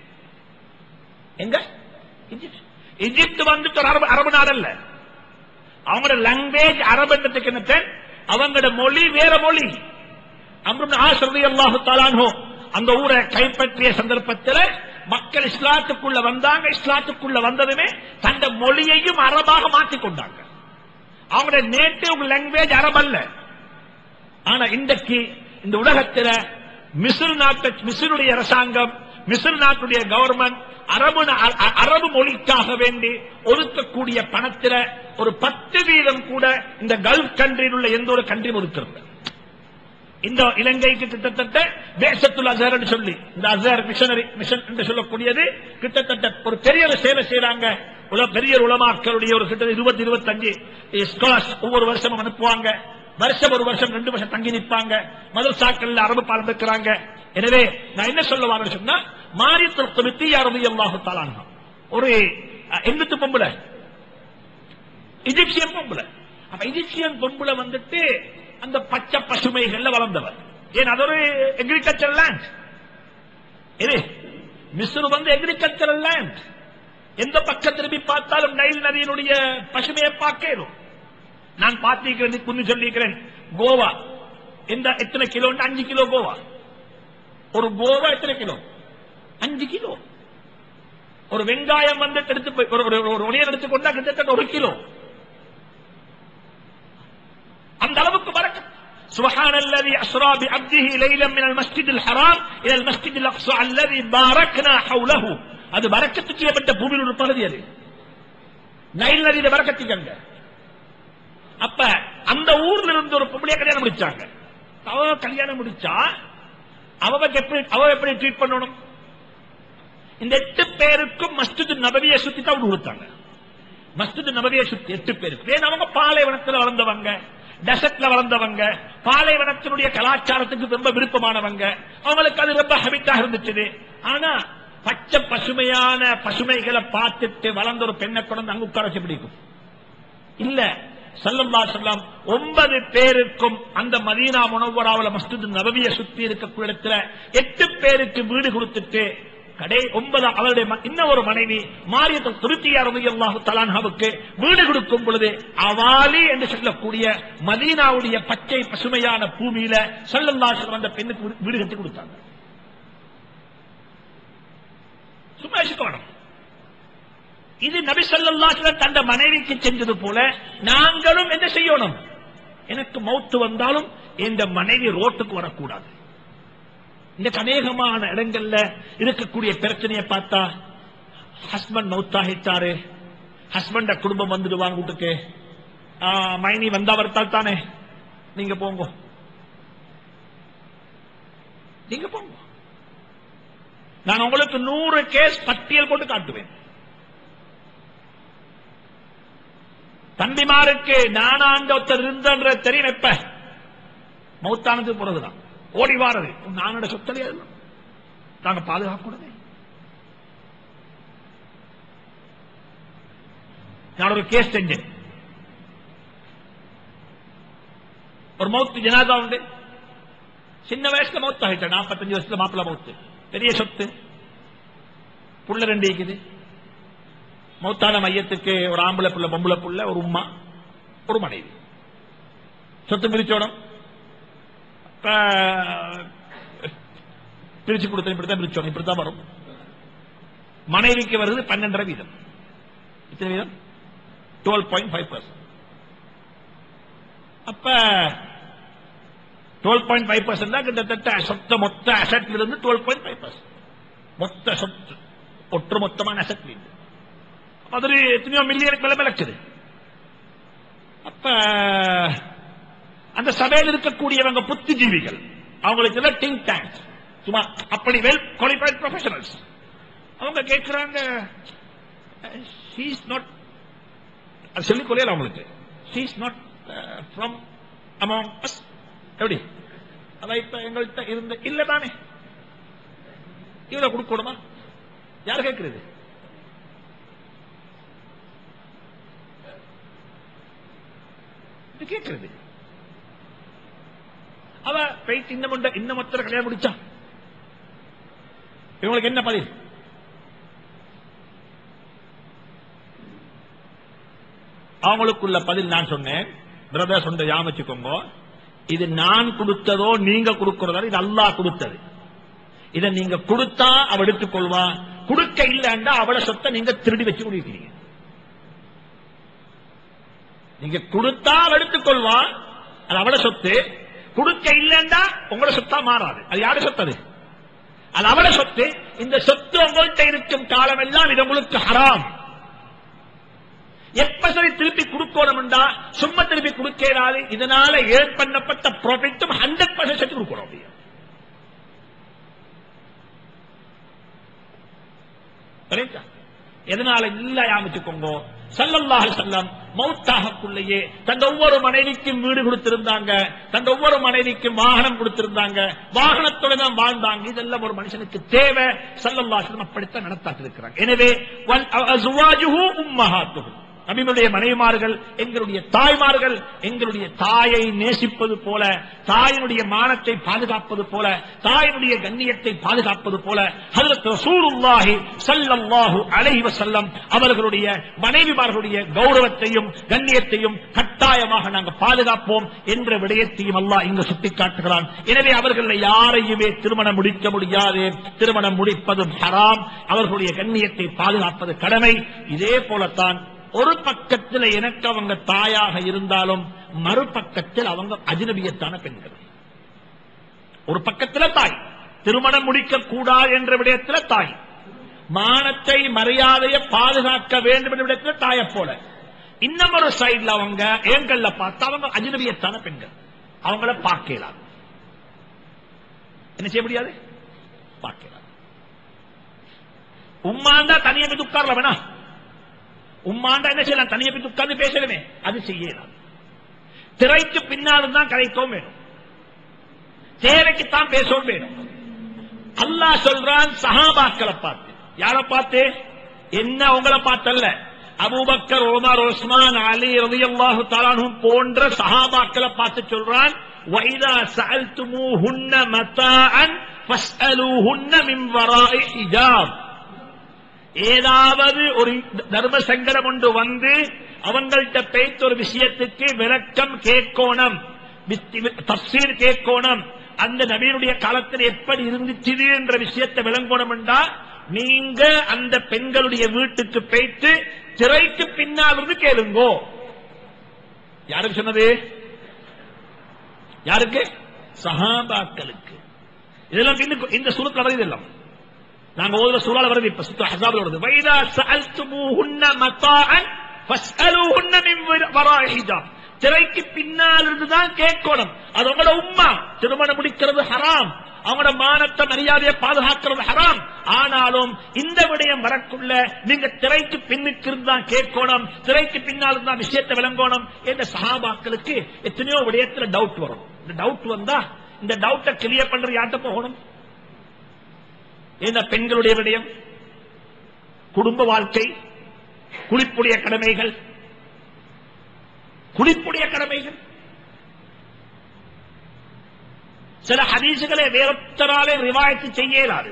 எங்க ஈஜிப்ட் எகிப்து வந்துட்டு ஒரு அரபு அரபு நாடு அல்ல அவங்களோட லாங்குவேஜ் அரபன்றதுக்கு என்னத்த அவங்களோட மொழி வேற மொழி அம்ருன் ஆசிரதி அல்லாஹு தாலான்ஹோ அந்த ஊரை கைப்பற்றிய சந்தர்ப்பத்தில் மக்கள் இஸ்லாத்துக்குள்ள வந்தாங்க இஸ்லாத்துக்குள்ள வந்ததுமே தந்த மொழியையும் அரபாக மாற்றிக் கொண்டாங்க அவங்களுடைய நேட்டிவ் லாங்குவேஜ் அரபல்ல ஆனா இன்றைக்கு இந்த உலகத்துல மிஸ்ர் நாட்டு மிஸ்ருடைய அரசாங்கம் மிஸ்ர் நாட்டுடைய கவர்மெண்ட் அரபு நா- அ- அ- அரபு மொழிக்காக வேண்டி ஒதுக்கக்கூடிய பணத்துல ஒரு பத்து வீதம் கூட இந்த கல்ஃப் கண்ட்ரியில் உள்ள எந்த ஒரு கண்ட்ரியும் ஒதுக்கிறது இந்த இலங்கைக்கு கிட்டத்தட்ட தேசத்துல் அசர் என்று சொல்லி இந்த அசர் மிஷனரி மிஷன் என்று சொல்லக்கூடியது கிட்டத்தட்ட ஒரு பெரிய ஒரு சேவை செய்யறாங்க உல பெரிய உலமாக்களுடைய ஒரு கிட்ட இருபத்தி இருபத்தஞ்சு ஸ்காலர்ஸ் ஒவ்வொரு வருஷமும் அனுப்புவாங்க வருஷம் ஒரு வருஷம் ரெண்டு வருஷம் தங்கி நிற்பாங்க மதரசாக்கள்ல அரபு பாடம் இருக்கிறாங்க எனவே நான் என்ன சொல்ல வரேன்னு சொன்னா மாரியத்தில் குறித்து யாரது அல்லாஹு தாலான் ஒரு அஹ், எண்ணத்து பொம்பளை இஜிப்சியன் பொம்பளை அப்ப இஜிப்சியன் பொம்பளை வந்துட்டு அந்த பச்சை பசுமைகள்ல வளர்ந்தவர் ஏன் அது ஒரு எக்ரிகல்ச்சர் லேண்ட் இது மிஸ்ரு வந்து எக்ரிகல்ச்சரல் லேண்ட் எந்த பக்கம் திரும்பி பார்த்தாலும் நைல் நதியினுடைய பசுமையை பார்க்கணும் நான் பார்த்திருக்கிறேன் குன்னு சொல்லியிருக்கிறேன் கோவா எந்த எத்தனை கிலோ அஞ்சு கிலோ கோவா ஒரு கோவா எத்தனை கிலோ அஞ்சு கிலோ ஒரு வெங்காயம் வந்து எடுத்து போய் ஒரு- ஒரு ஒரு ஒனியன் எடுத்துக்கொண்டா கிட்டத்தட்ட ஒரு கிலோ அந்த அளவுக்கு பறக்க سبحان الذي أسرى بعبده ليلا من المسجد الحرام إلى المسجد الأقصى الذي باركنا حوله அது பறக்கத்து செய்யப்பட்ட பூமியில் ஒரு பகுதி அது நைல் நதியில பறக்கத்துக்கங்க அப்ப அந்த ஊர்ல இருந்து ஒரு பொம்பளைய கல்யாணம் முடிச்சாங்க அவ கல்யாணம் முடிச்சா அவக்கு எப்படி அவ எப்படி ட்ரீட் பண்ணணும் இந்த எட்டு பேருக்கும் மஸ்ஜித் நபவியை சுத்தி தான் விடு கொடுத்தாங்க மஸ்ஜித் நபவியை சுத்தி எட்டு பேருக்கு ஏன் அவங்க பாலைவனத்தில் வளர்ந்தவங்க டெசர்ட்ல வளர்ந்தவங்க பாலைவனத்தினுடைய கலாச்சாரத்துக்கு ரொம்ப விருப்பமானவங்க அவங்களுக்கு அது ரொம்ப ஹபிட்டா இருந்துச்சு ஆனா பச்சை பசுமையான பசுமைகளை பார்த்துட்டு வளர்ந்த ஒரு பெண்ணை கொண்டு அங்க உட்கார வச்சு பிடிக்கும் இல்ல சல்லல்லா சொல்லம் ஒன்பது பேருக்கும் அந்த மதீனா முனவராவுல மஸ்ஜித் நபவிய சுத்தி இருக்கக்கூடிய இடத்துல எட்டு பேருக்கு வீடு கொடுத்துட்டு கடை ஒன்பது அவருடைய ம- இன்னும் ஒரு மனைவி மாரியத்தில் திருத்தியார் அல்லாஹு தலான்ஹாவுக்கு வீடு கொடுக்கும் பொழுது அவாலி என்று சொல்லக்கூடிய மதீனாவுடைய பச்சை பசுமையான பூமியில சல்லல்லா சொல்லம் அந்த பெண்ணுக்கு வீடு- வீடு கட்டி கொடுத்தாங்க சும்மா யோசிக்கணும் இது நபி ஸல்லல்லாஹு தந்த மனைவிக்கு செஞ்சது போல நாங்களும் என்ன செய்யணும் எனக்கு மௌத்து வந்தாலும் இந்த மனைவி ரோட்டுக்கு வரக்கூடாது இந்த அநேகமான இடங்கள்ல இருக்கக்கூடிய பிரச்சனையை பார்த்தா ஹஸ்பண்ட் மௌத்தாகிட்டாரு ஹஸ்பண்ட குடும்பம் வந்துடுவாங்க வீட்டுக்கு ஆ, மைனி வந்தவர்த்தால் தானே நீங்க போங்க நீங்க போங்க நான் உங்களுக்கு நூறு கேஸ் பட்டியல் போட்டு காட்டுவேன் தம்பிமாருக்கு நானாண்ட ஒருத்தர் இருந்தன்ற தெரியும் எப்ப மௌத்தானது பிறகுதான் ஓடி வாரது நானோட சொத்தலையா நாங்க பாதுகாக்கூடாது நான் ஒரு கேஸ் செஞ்சேன் ஒரு மௌத்து ஜனாதா உண்டு சின்ன வயசுல மௌத்து ஆகிட்டேன் நாற்பத்தஞ்சு வயசுல மாப்பிள்ள மௌத்து பெரிய சொத்து புள்ள ரெண்டு இருக்குது மௌத்தான மையத்துக்கு ஒரு ஆம்பளை புள்ள பொம்பளை புள்ள ஒரு உம்மா ஒரு மனைவி சொத்து பிரிச்சோடும் இப்ப, பிரிச்சு கொடுத்த இப்படித்தான் பிரிச்சோம் இப்படித்தான் வரும் மனைவிக்கு வருது பன்னெண்டரை வீதம் எத்தனை வீதம் டுவெல் பாயிண்ட் ஃபைவ் பர்சன்ட் அப்ப டுவெல் பாயிண்ட் ஃபைவ் பர்சன்ட் தான் கிட்டத்தட்ட சொத்த மொத்த அசட்ல இருந்து டுவெல் பாயிண்ட் ஃபைவ் பர்சன்ட் மொத்த சொத்து ஒற்று மொத்தமான அசட்ல இருந்து அது ஒரு எத்தனையோ மில்லியனுக்கு மேல விளக்குது அப்ப அந்த சபையில் இருக்கக்கூடியவங்க புத்திஜீவிகள் அவங்களுக்கு எல்லாம் திங்க் டேங்க் சும்மா அப்படி வெல் குவாலிஃபைட் ப்ரொஃபஷனல்ஸ் அவங்க கேட்கிறாங்க ஷீஸ் நாட் அது சொல்லிக் கொள்ளையில அவங்களுக்கு she's not from among us எப்படி அதான் இப்ப எங்கள்கிட்ட இருந்த இல்ல தானே இவ்வளவு கொடுக்கணுமா யார் கேட்கிறது இது கேட்கிறது அவ போயிட்டு இன்னும் உண்ட- இன்னும் ஒருத்தர் கல்யாணம் முடிச்சா இவங்களுக்கு என்ன பதில் அவங்களுக்குள்ள பதில் நான் சொன்னேன் பிரதர் சொன்ன யாமச்சுக்கோங்க இது நான் கொடுத்ததோ நீங்க கொடுக்கிறதோ இது அல்லாஹ் கொடுத்தது இதை நீங்க கொடுத்தா அவ எடுத்துக்கொள்வா கொடுக்க இல்லைன்னா அவளை சொத்தை நீங்க திருடி வச்சு குடிக்கிறீங்க நீங்க கொடுத்தா அவ எடுத்துக்கொள்வா அது அவள சொத்து கொடுக்க இல்லைன்னா உங்களோட சொத்தா மாறாது அது யாரு சொத்து அது அது அவள சொத்து இந்த சொத்து உங்கள்கிட்ட இருக்கும் காலம் எல்லாம் இது உங்களுக்கு ஹராம் எப்ப சரி திருப்பி கொடுக்கணும்டா சும்மா திருப்பி கொடுக்கிறாது இதனால ஏன் பண்ணப்பட்ட ப்ராஃபிட்டும் ஹண்ட்ரட் பர்சன்ட் கொடுக்கணும் அப்படியே சரிங்களா? எதனால இல்ல யாமிச்சுக்கோங்க சல்லல்லாஹு செல்லம் மௌத்தாகக்குள்ளேயே தன் ஒவ்வொரு மனைவிக்கும் வீடு கொடுத்திருந்தாங்க தன் ஒவ்வொரு மனைவிக்கும் வாகனம் கொடுத்திருந்தாங்க வாகனத்தோட தான் வாழ்ந்தாங்க இதெல்லாம் ஒரு மனுஷனுக்கு தேவை சல்லல்லாஹு செல்லம் அப்படித்தான் நடத்தாட்டு இருக்கிறாங்க எனவே வல் அஸ்வாஜுஹு உம்மஹாத்துஹு நபிகளுடைய மனைவிமார்கள் எங்களுடைய தாய்மார்கள் எங்களுடைய தாயை நேசிப்பது போல தாயினுடைய மானத்தை பாதுகாப்பது போல தாயினுடைய கண்ணியத்தை பாதுகாப்பது போல ஹஜரத் ரசூலுல்லாஹி ஸல்லல்லாஹு அலைஹி வஸல்லம் அவர்களுடைய மனைவிமார்களுடைய கௌரவத்தையும் கண்ணியத்தையும் கட்டாயமாக நாங்கள் பாதுகாப்போம் என்ற விடயத்தையும் அல்லாஹ் இங்கு சுட்டிக்காட்டுகிறான் எனவே அவர்களை யாரையுமே திருமணம் முடிக்க முடியாது திருமணம் முடிப்பதும் ஹராம் அவர்களுடைய கண்ணியத்தை பாதுகாப்பது கடமை இதே போலத்தான் ஒரு பக்கத்தில் எனக்கு அவங்க தாயாக இருந்தாலும் மறுபக்கத்தில் அவங்க அஜினபியத்தான பெண்கள் ஒரு பக்கத்தில் தாய் திருமணம் முடிக்க கூடாது என்ற விடயத்தில் தாய் மானத்தை மரியாதையை பாதுகாக்க வேண்டும் என்ற விடயத்தில் தாயை போல இன்னும் ஒரு சைடுல அவங்க ஏங்கல்ல பார்த்தா அவங்க அஜினபியத்தான பெண்கள் அவங்கள பார்க்கலாம் என்ன செய்ய முடியாது பார்க்கலாம் உம்மாண்டா தனியாக போய் உட்கார்ல வேணா உம்மாண்டா என்ன செய்யலாம் தனியாக போய் உட்கார்ந்து பேசலுமே அது செய்யலாம் திரைக்கு பின்னாலும் தான் கதைக்கவும் வேணும் தேவைக்குத்தான் பேசவும் வேணும் அல்லாஹ் சொல்றான் சஹாபாக்களை பார்த்து யார பார்த்து என்ன உங்களை பார்த்தல்ல அபூபக்கர் உமர் உஸ்மான் அலி ரலியல்லாஹு தஆலாஹும் போன்ற சஹாபாக்களை பார்த்து சொல்றான் வைதா சஅல்துமூஹுன்ன மத்தாஅன் ஃபஸ்அலூஹுன்ன மின் வராஇ ஹிஜாப் ஏதாவது ஒரு தர்ம சங்கடம் ஒன்று வந்து அவங்கள்ட்ட பேய்த்த ஒரு விஷயத்துக்கு விளக்கம் கேட்கோணும் தப்சீர் கேட்கோணும் அந்த நபியினுடைய காலத்தில் எப்படி இருந்துச்சு என்ற விஷயத்தை விளங்கணும் என்றா நீங்க அந்த பெண்களுடைய வீட்டுக்கு போய்த்து திரைக்கு பின்னால் இருந்து கேளுங்கோ யாருக்கு சொன்னது யாருக்கு சஹாபாக்களுக்கு இதெல்லாம் இன்னும் இந்த சுருத்தில் வருது எல்லாம் நாங்க ஓதுற சூறால வருது இப்ப சுத்த ஹசாபில் வருது வைதா சஅல்துமூஹுன்ன மத்தாஅன் ஃபஸ்அலூஹுன்ன மின் வராஇ ஹிஜாப் திரைக்கு பின்னால் இருந்துதான் கேட்கணும் அது உங்களோட உம்மா திருமணம் முடிக்கிறது ஹராம் அவங்களோட மானத்தை மரியாதையை பாதுகாக்கிறது ஹராம் ஆனாலும் இந்த விடயம் வரக்குள்ள நீங்க திரைக்கு பின்னுக்கு இருந்தான் கேட்கணும் திரைக்கு பின்னால் இருந்தா விஷயத்தை விளங்கணும் என்ற சஹாபாக்களுக்கு எத்தனையோ விடயத்துல டவுட் வரும் இந்த டவுட் வந்தா இந்த டவுட்டை கிளியர் பண்ற யார்கிட்ட போகணும் இந்த பெண்களுடைய விடயம் குடும்ப வாழ்க்கை குளிப்புடைய கடமைகள் குளிப்புடைய கடமைகள் சில ஹதீசுகளை வேறொத்தராலே ரிவாயத்து செய்ய இயலாது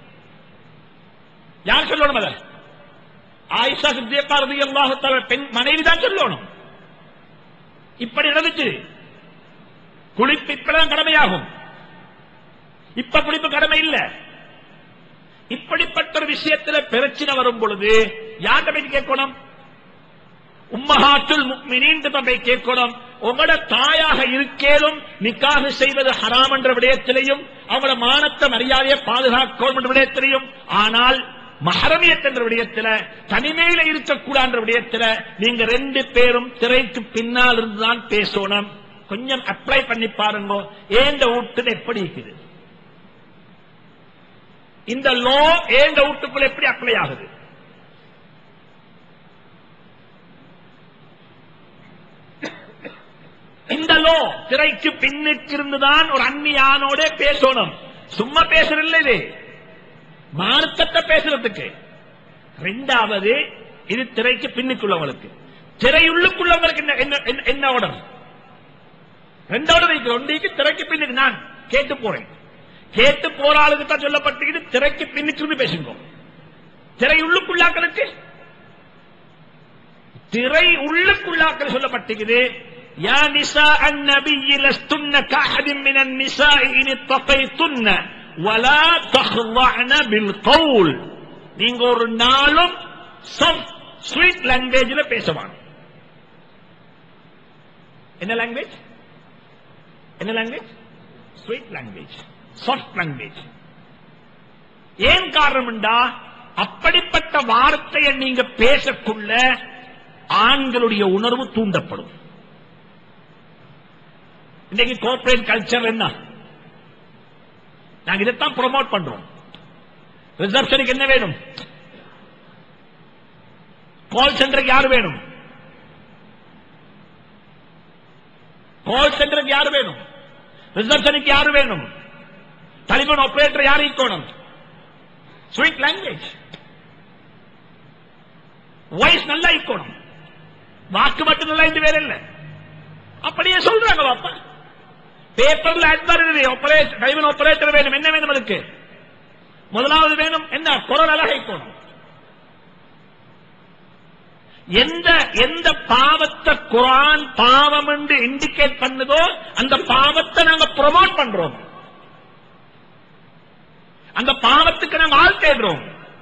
யார் சொல்லணும் அத ஆயிஷா சித்தியக்கா ரதி அல்லாஹு பெண் மனைவி தான் சொல்லணும் இப்படி நடந்துச்சு குளிப்பு இப்பதான் கடமையாகும் இப்ப குளிப்பு கடமை இல்ல இப்படிப்பட்ட ஒரு விஷயத்துல பிரச்சனை வரும் பொழுது யார்கிட்ட போய் கேட்கணும் உம்மஹாத்துல் முக்மினின் போய் கேட்கணும் உங்களோட தாயாக இருக்கேலும் நிக்காக செய்வது ஹராம் என்ற விடயத்திலையும் அவங்களோட மானத்தை மரியாதையை பாதுகாக்கும் என்ற விடயத்திலையும் ஆனால் மஹரமியத் என்ற விடயத்துல தனிமையில இருக்கக்கூடாது என்ற விடயத்துல நீங்க ரெண்டு பேரும் திரைக்கு பின்னால் இருந்துதான் பேசணும் கொஞ்சம் அப்ளை பண்ணி பாருங்க ஏந்த வீட்டுல எப்படி இருக்குது இந்த லோ ஏந்த வீட்டுக்குள்ள எப்படி அப்ளை ஆகுது இந்த லோ திரைக்கு பின்னுக்கு இருந்துதான் ஒரு அந்நியானோட பேசணும் சும்மா பேசுறதில்ல இது மார்க்கத்தை பேசுறதுக்கு ரெண்டாவது இது திரைக்கு பின்னுக்குள்ளவங்களுக்கு திரையுள்ளுக்குள்ளவங்களுக்கு என்ன என்ன- என்ன- என்ன ஆர்டர் ரெண்டாவது வைக்கிறோம் ஒன்றைக்கு திரைக்கு பின்னுக்கு நான் கேட்டு போறேன் கேட்டு போற ஆளுக்கு தான் சொல்லப்பட்டிருக்குது திரைக்கு பின்னுக்கு இருந்து பேசுங்க திரை உள்ளுக்குள்ளாக்களுக்கு திரை உள்ளுக்குள்ளாக்கள் சொல்லப்பட்டிருக்குது யா நிசா النبي لستن كأحد من النساء إن اتقيتن ولا تخضعن بالقول நீங்க ஒரு நாளும் ஸ்வீட் லாங்குவேஜ்ல பேசவாங்க என்ன லாங்குவேஜ் என்ன language sweet language soft language ஏன் காரணம்டா அப்படிப்பட்ட வார்த்தையை நீங்க பேசக்குள்ள ஆண்களுடைய உணர்வு தூண்டப்படும் இன்னைக்கு கோஆபரேட் கல்ச்சர் என்ன நாங்க இதைத்தான் ப்ரோமோட் பண்றோம் ரிசப்ஷனுக்கு என்ன வேணும் கால் சென்டருக்கு யாரு வேணும் கால் சென்டருக்கு யாரு வேணும் ரிசப்ஷனுக்கு யாரு வேணும் டெலிபோன் ஆபரேட்டர் யாரு இருக்கணும் ஸ்வீட் லாங்குவேஜ் வாய்ஸ் நல்லா இருக்கணும் வாக்கு மட்டும் நல்லா இது வேற இல்ல அப்படியே சொல்றாங்க பாப்பா பேப்பர்ல அட்வர் ஆபரேட்டர் டெலிபோன் ஆபரேட்டர் வேணும் என்ன வேணும் அதுக்கு முதலாவது வேணும் என்ன குரல் அழகை இருக்கணும் எந்த எந்த பாவத்தை குரான் பாவம் என்று இண்டிகேட் பண்ணுதோ அந்த பாவத்தை நாங்க ப்ரொமோட் பண்றோம் அந்த பாவத்துக்கு நாங்க ஆள் தேடுறோம்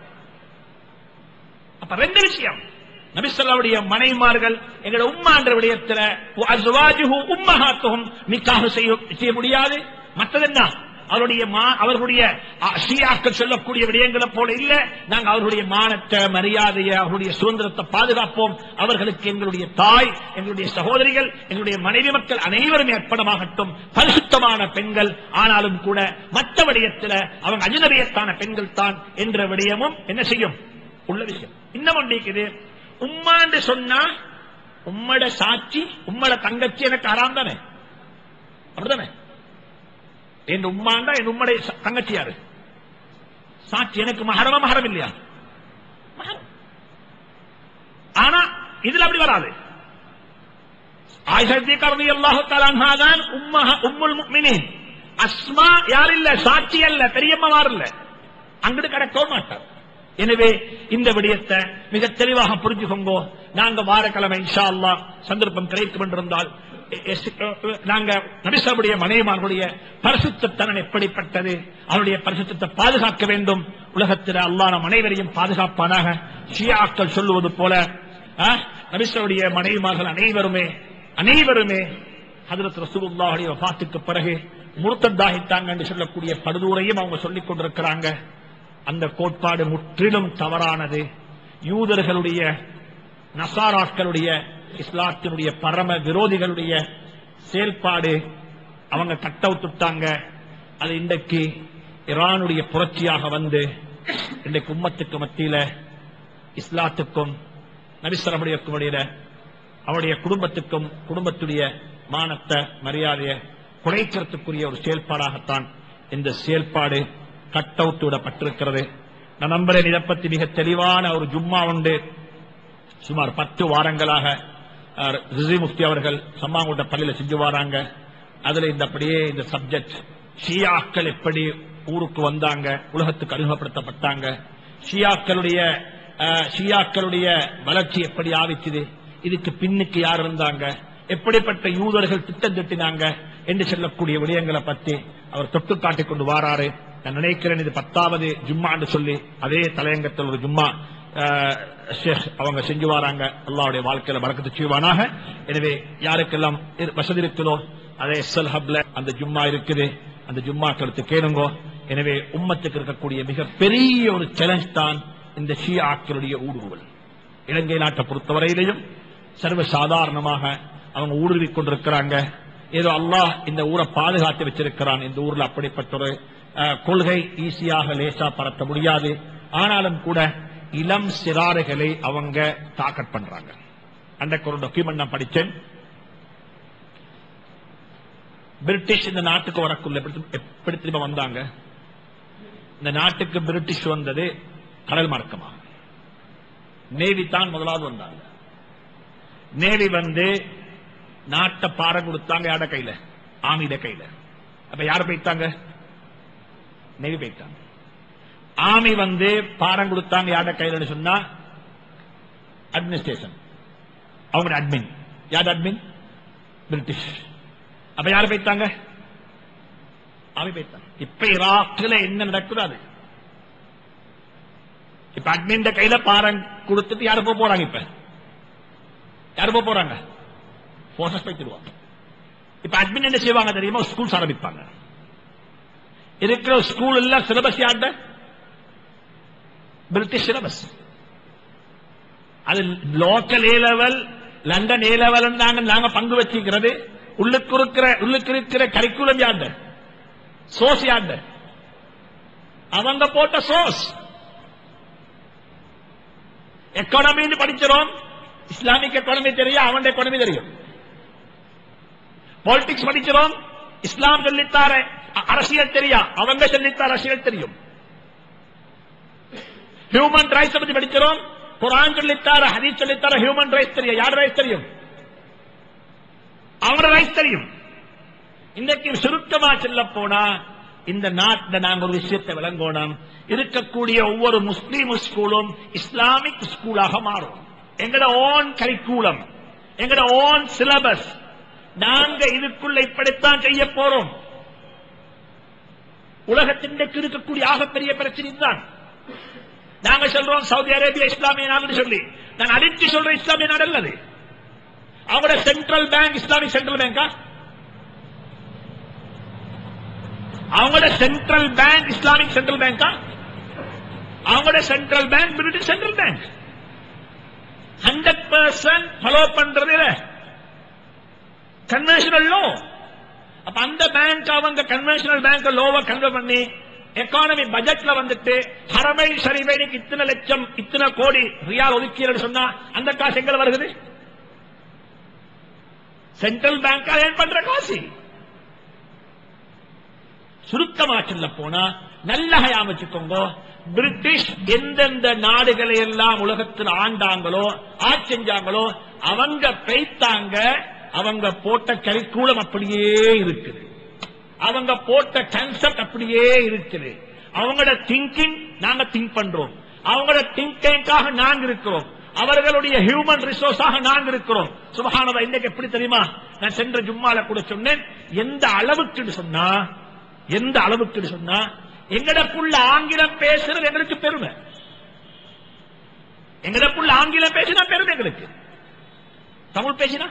அப்ப ரெண்டு விஷயம் நபிசல்லாவுடைய மனைமார்கள் எங்களோட உம்மான்ற விடயத்துல அஸ்வாஜுஹு உம்மஹாத்துஹும் நிக்காஹ் செய்ய செய்ய முடியாது மற்றது என்ன அவருடைய மா- அவர்களுடைய அ, ஷியாக்கள் சொல்லக்கூடிய விடயங்களை போல இல்ல நாங்க அவர்களுடைய மானத்தை மரியாதையை அவருடைய சுதந்திரத்தை பாதுகாப்போம் அவர்களுக்கு எங்களுடைய தாய் எங்களுடைய சகோதரிகள் எங்களுடைய மனைவி மக்கள் அனைவரும் அர்ப்பணமாகட்டும் பரிசுத்தமான பெண்கள் ஆனாலும் கூட மற்ற விடயத்தில் அவங்க அஜினபியத்தான பெண்கள் தான் என்ற விடயமும் என்ன செய்யும் உள்ள விஷயம் இன்னும் ஒன்று இருக்குது உம்மாண்டு சொன்னா உம்மட சாட்சி உம்மட தங்கச்சி எனக்கு ஹராம் தானே அப்படிதானே என் உம்மாண்டா என் உம்மடைய ச- தங்கச்சி யாரு சாட்சி எனக்கு மகரமா மகரம் இல்லையா மகரம். ஆனா இதுல அப்படி வராது ஆயிஷா சித்திகா ரலியல்லாஹு தஆலா அன்ஹா தான் உம்மஹ உம்முல் முஃமினீன் அஸ்மா யார் இல்ல சாட்சி அல்ல பெரியம்மாவார் இல்ல அங்கிட்டு கடக்க மாட்டார் எனவே இந்த விடயத்தை மிக தெளிவாக புரிஞ்சுக்கோங்க நாங்க வாரக்கிழமை இன்ஷா அல்லாஹ் சந்தர்ப்பம் கிடைக்கும் என்றிருந்தால் எ- எஸ்- நாங்க நபிசாவுடைய மனைவிமார்களுடைய பரிசுத்தத்தனன் எப்படிப்பட்டது அவருடைய பரிசுத்தத்தை பாதுகாக்க வேண்டும் உலகத்தில் அல்லாஹ் நம் அனைவரையும் பாதுகாப்பானாக ஷியாக்கள் சொல்லுவது போல நபிசாவுடைய மனைவிமார்கள் அனைவருமே அனைவருமே ஹதரத் ரசூலுல்லாஹுடைய வஃபாத்துக்கு பிறகு முர்த்தத்தாகித்தாங்க என்று சொல்லக்கூடிய படுதூரையும் அவங்க சொல்லிக் கொண்டிருக்கிறாங்க அந்த கோட்பாடு முற்றிலும் தவறானது யூதர்களுடைய நசாராக்களுடைய இஸ்லாத்தினுடைய பரம விரோதிகளுடைய செயல்பாடு அவங்க கட்டவுத்துட்டாங்க அது இன்றைக்கு ஈரானுடைய புரட்சியாக வந்து இன்றைக்கு உம்மத்துக்கு மத்தியில இஸ்லாத்துக்கும் நபிசரமுடையக்கும் இடையில அவருடைய குடும்பத்துக்கும் குடும்பத்துடைய மானத்தை மரியாதையை குறைக்கிறதுக்குரிய ஒரு செயல்பாடாகத்தான் இந்த செயல்பாடு கட் அவுட் விடப்பட்டிருக்கிறது நான் நம்புறேன் இதை பத்தி மிக தெளிவான ஒரு ஜும்மா உண்டு சுமார் பத்து வாரங்களாக அஹ், ரிசி முஃப்தி அவர்கள் சம்மாங்குட்ட பள்ளியில செஞ்சு வராங்க அதுல இந்த அப்படியே இந்த சப்ஜெக்ட் ஷியாக்கள் எப்படி ஊருக்கு வந்தாங்க உலகத்துக்கு அறிமுகப்படுத்தப்பட்டாங்க ஷியாக்களுடைய அஹ், ஷியாக்களுடைய வளர்ச்சி எப்படி ஆவிச்சுது இதுக்கு பின்னுக்கு யார் இருந்தாங்க எப்படிப்பட்ட யூதர்கள் திட்டம் திட்டினாங்க என்று சொல்லக்கூடிய விடயங்களை பத்தி அவர் தொட்டு காட்டிக் கொண்டு வாராரு நான் நினைக்கிறேன் இது பத்தாவது ஜும்மான்னு சொல்லி அதே தலையங்கத்தில் ஒரு ஜும்மா அஹ், ஷேக் அவங்க செஞ்சு வராங்க அல்லாவுடைய வாழ்க்கையில வழக்கத்து செய்வானாக எனவே யாருக்கெல்லாம் இரு- வசதி இருக்குதோ அதே எஸ்எல் ஹப்ல அந்த ஜும்மா இருக்குது அந்த ஜும்மாக்களுக்கு கேளுங்கோ எனவே உம்மத்துக்கு இருக்கக்கூடிய மிகப்பெரிய ஒரு சேலஞ்ச் தான் இந்த ஷியாக்களுடைய ஊடுருவல் இலங்கை நாட்டை பொறுத்தவரையிலையும் சர்வ சாதாரணமாக அவங்க ஊடுருவிக் கொண்டிருக்கிறாங்க ஏதோ அல்லாஹ் இந்த ஊரை பாதுகாத்து வச்சிருக்கிறான் இந்த ஊர்ல அப்படிப்பட்ட ஒரு அஹ், கொள்கை ஈஸியாக லேசா பரத்த முடியாது ஆனாலும் கூட இளம் சிறாறுகளை அவங்க தாக்கட் பண்றாங்க அன்றைக்கு ஒரு டாக்குமெண்ட் நான் படிச்சேன் பிரிட்டிஷ் இந்த நாட்டுக்கு வரக்குள்ள எப்படி- எப்படி திரும்ப வந்தாங்க இந்த நாட்டுக்கு பிரிட்டிஷ் வந்தது கடல் மார்க்கமா நேவி தான் முதலாவது வந்தாங்க நேவி வந்து நாட்டை பாரம் கொடுத்தாங்க யார கையில ஆமிட கையில அப்ப யார் போயிட்டாங்க நேவி போயிட்டாங்க ஆமி வந்து பாரம் கொடுத்தாங்க யார கையில சொன்னா அட்மினிஸ்ட்ரேஷன் அவங்க அட்மின் யார் அட்மின் பிரிட்டிஷ் அப்ப யார் போயிட்டாங்க ஆமி போயிட்டாங்க இப்ப ஈராக்ல என்ன நடக்குது அது இப்ப அட்மின் கையில பாரம் கொடுத்துட்டு யாரு போக போறாங்க இப்ப யாரு போக போறாங்க போர்சஸ் போய்த்துருவாங்க இப்ப அட்மின் என்ன செய்வாங்க தெரியுமா ஸ்கூல்ஸ் ஆரம்பிப்பாங்க இருக்கிற ஸ்கூல் எல்லாம் சிலபஸ் யார்ட பிரிட்டிஷ் சிலபஸ் அது local A level London A level நாங்க நாங்க பங்கு வச்சிருக்கிறது உள்ளுக்கு இருக்கிற உள்ளுக்கு இருக்கிற கரிக்குலம் யார்ட சோஸ் யார்ட அவங்க போட்ட சோஸ் எக்கானமின்னு படிக்கிறோம் இஸ்லாமிக் எக்கானமி தெரியும் அவன் எக்கானமி தெரியும் பாலிடிக்ஸ் படிக்கிறோம் இஸ்லாம் சொல்லித்தார அ- அரசியல் தெரியா அவங்க சொல்லித்தார அரசியல் தெரியும் ஹியூமன் ரைட்ஸ் பத்தி படிக்கிறோம் குரான் சொல்லித்தார ஹதீஸ் சொல்லித்தார ஹியூமன் ரைட்ஸ் தெரியும் யார் ரைட்ஸ் தெரியும் அவரோட ரைட்ஸ் தெரியும் இன்னைக்கு சுருக்கமா சொல்ல போனா இந்த நாட்டில் நாங்க ஒரு விஷயத்தை விளங்கணும் இருக்கக்கூடிய ஒவ்வொரு முஸ்லீம் ஸ்கூலும் இஸ்லாமிக் ஸ்கூலாக மாறும் எங்கட ஓன் கரிக்கூலம் எங்கட ஓன் சிலபஸ் நாங்க இதுக்குள்ள இப்படித்தான் செய்ய போறோம் உலகத்தின் இருக்கக்கூடிய ஆகப்பெரிய பிரச்சனை தான் நாங்க சொல்றோம் சவுதி அரேபியா இஸ்லாமிய நாடுன்னு சொல்லி நான் அடிச்சு சொல்றேன் இஸ்லாமிய நாடு அல்லது அவங்களோட சென்ட்ரல் பேங்க் இஸ்லாமிக் சென்ட்ரல் பேங்கா அவங்களோட சென்ட்ரல் பேங்க் இஸ்லாமிக் சென்ட்ரல் பேங்கா அவங்களோட central bank British central bank hundred percent follow பண்றது கன்வென்ஷனல் லோ அப்ப அந்த பேங்க் அவங்க கன்வென்ஷனல் பேங்க் லோவை கன்வெர்ட் பண்ணி எக்கானமி பட்ஜெட்ல வந்துட்டு ஹரமை சரிவேனிக்கு இத்தனை லட்சம் இத்தனை கோடி ரியால் ஒதுக்கீடு சொன்னா அந்த காசு எங்க வருகிறது சென்ட்ரல் பேங்கால் ஏன் பண்ற காசு சுருக்கமா சொல்ல போனா நல்ல வச்சுக்கோங்க பிரிட்டிஷ் எந்தெந்த நாடுகளை எல்லாம் உலகத்தில் ஆண்டாங்களோ ஆட்சி செஞ்சாங்களோ அவங்க பெய்த்தாங்க அவங்க போட்ட கரிக்கூலம் அப்படியே இருக்குது அவங்க போட்ட கன்செப்ட் அப்படியே இருக்குது அவங்களோட திங்கிங் நாங்க திங்க் பண்றோம் அவங்களோட திங்க் டேங்காக நாங்க இருக்கிறோம் அவர்களுடைய ஹியூமன் ரிசோர்ஸாக நாங்க இருக்கிறோம் சுபஹானதா இன்னைக்கு எப்படி தெரியுமா நான் சென்ற ஜும்மால கூட சொன்னேன் எந்த அளவுக்கு சொன்னா எந்த அளவுக்கு சொன்னா எங்கடக்குள்ள ஆங்கிலம் பேசுறது எங்களுக்கு பெருமை எங்கடக்குள்ள ஆங்கிலம் பேசினா பெருமை எங்களுக்கு தமிழ் பேசினா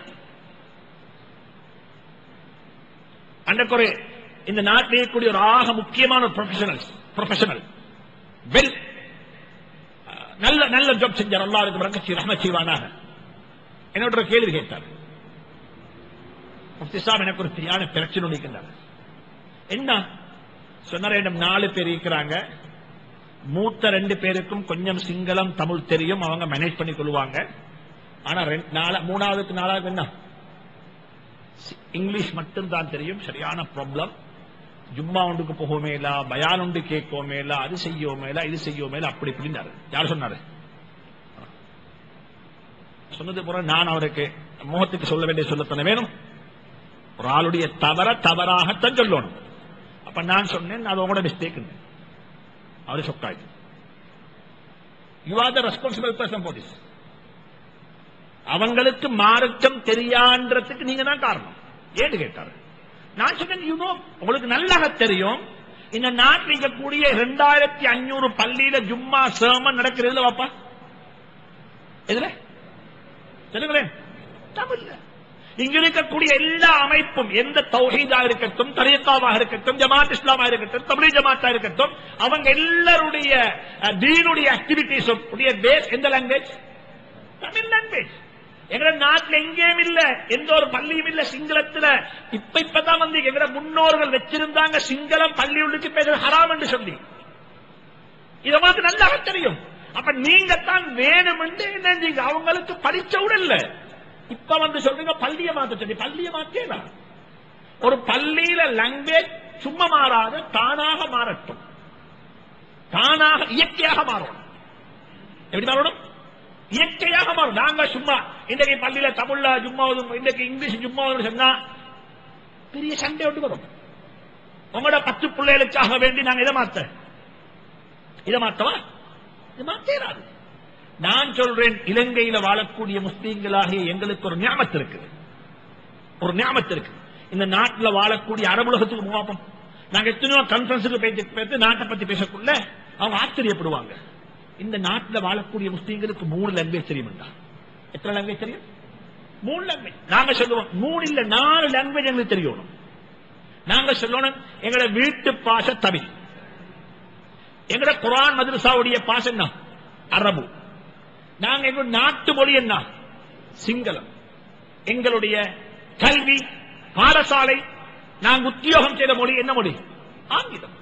அன்றைக்கு ஒரு இந்த நாட்டில் இருக்கக்கூடிய ஒரு ஆக முக்கியமான ஒரு ப்ரொஃபஷனல் ப்ரொஃபஷனல் வெல் நல்ல நல்ல ஜாப் செஞ்சார் அல்லாருக்கு ரங்கச்சி ரஹமத் செய்வானாக என்னோட ஒரு கேள்வி கேட்டார் முஃப்தி சாப் எனக்கு ஒரு சரியான பிரச்சனை இருக்கின்றார் என்ன சொன்னார் என்னிடம் நாலு பேர் இருக்கிறாங்க மூத்த ரெண்டு பேருக்கும் கொஞ்சம் சிங்களம் தமிழ் தெரியும் அவங்க மேனேஜ் பண்ணி கொள்வாங்க ஆனா ரெண்டு- நாலா- மூணாவதுக்கு நாலாவது என்ன சி- இங்கிலீஷ் மட்டும்தான் தெரியும் சரியான ப்ராப்ளம் ஜும்மா ஒன்றுக்கு போகவே இல்ல பயான் ஒன்று கேட்கவுமே இல்ல அது செய்யவுமே இல்ல இது செய்யவுமே இல்ல அப்படி இப்படின்னாரு யார் சொன்னாரு சொன்னது போற நான் அவருக்கு முகத்துக்கு சொல்ல வேண்டிய சொல்லத்தன வேணும் ஒரு ஆளுடைய தவற தவறாகத்தான் சொல்லணும் அப்ப நான் சொன்னேன் அது உங்களோட மிஸ்டேக் அவரு சொக்காயிட்டு you are the responsible person for this அவங்களுக்கு மார்க்கம் தெரியான்றதுக்கு நீங்க தான் காரணம் ஏன்னு கேட்டாரு நான் சொன்னேன் யூ நோ உங்களுக்கு நல்லாக தெரியும் இந்த நாட்டில் இருக்கக்கூடிய இரண்டாயிரத்தி அஞ்சூறு பள்ளியில ஜும்மா சேமன் நடக்கிறதுல வாப்பா எதுல சொல்லுங்களேன் தமிழ்ல இங்க இருக்கக்கூடிய எல்லா அமைப்பும் எந்த தௌஹீதா இருக்கட்டும் தரியக்காவாக இருக்கட்டும் ஜமாத் இஸ்லாமா இருக்கட்டும் தமிழ் ஜமாத்தா இருக்கட்டும் அவங்க எல்லாருடைய அஹ், தீனுடைய ஆக்டிவிட்டிஸும் உடைய பேஸ் எந்த லாங்குவேஜ் தமிழ் லாங்குவேஜ் எங்கட நாட்டுல எங்கேயும் இல்ல எந்த ஒரு பள்ளியும் இல்ல சிங்களத்துல இப்ப இப்பதான் வந்து எங்கட முன்னோர்கள் வச்சிருந்தாங்க சிங்களம் பள்ளி உள்ளுக்கு பேசுறது ஹராம் என்று சொல்லி இது உங்களுக்கு நல்லா தெரியும் அப்ப நீங்க தான் வேணும் என்று என்ன செஞ்சீங்க? அவங்களுக்கு படிச்ச உடல்ல இப்ப வந்து சொல்றீங்க பள்ளிய மாத்த சொல்லி பள்ளிய மாத்தேலாம் ஒரு பள்ளியில லாங்குவேஜ் சும்மா மாறாது தானாக மாறட்டும் தானாக இயற்கையாக மாறணும் எப்படி மாறணும் இயற்கையாக மாறும் நாங்க சும்மா இன்றைக்கு பள்ளியில தமிழ்ல சும்மா ஓதும், இன்றைக்கு இங்கிலீஷ் சும்மா ஓதும் சொன்னா பெரிய சண்டை ஒன்று வரும் உங்களோட பத்து பிள்ளைகளுக்காக வேண்டி நாங்க இதை மாத்த இதை மாத்தவா இது மாத்தேராது நான் சொல்றேன் இலங்கையில வாழக்கூடிய முஸ்லீம்களாகிய எங்களுக்கு ஒரு ஞாபகத்து இருக்குது ஒரு ஞாபகத்து இருக்கு இந்த நாட்டுல வாழக்கூடிய அரபுலகத்துக்கு முகாப்பம் நாங்க எத்தனையோ கான்பரன்ஸுக்கு பேசி பேசி நாட்டை பத்தி பேசக்குள்ள அவங்க ஆச்சரியப்படுவாங்க இந்த நாட்டுல வாழக்கூடிய முஸ்லீம்களுக்கு மூணு லாங்குவேஜ் தெரியுமா எத்தனை லாங்குவேஜ் தெரியும் மூணு லாங்குவேஜ் நாங்க சொல்லுவோம் மூணு இல்ல நாலு லாங்குவேஜ் எங்களுக்கு தெரியணும் நாங்க சொல்லணும் எங்களோட வீட்டு பாஷை தமிழ் எங்களோட குரான் மதுரசாவுடைய பாஷை என்ன அரபு நாங்க எங்க நாட்டு மொழி என்ன சிங்களம் எங்களுடைய கல்வி பாடசாலை நாங்க உத்தியோகம் செய்த மொழி என்ன மொழி ஆங்கிலம்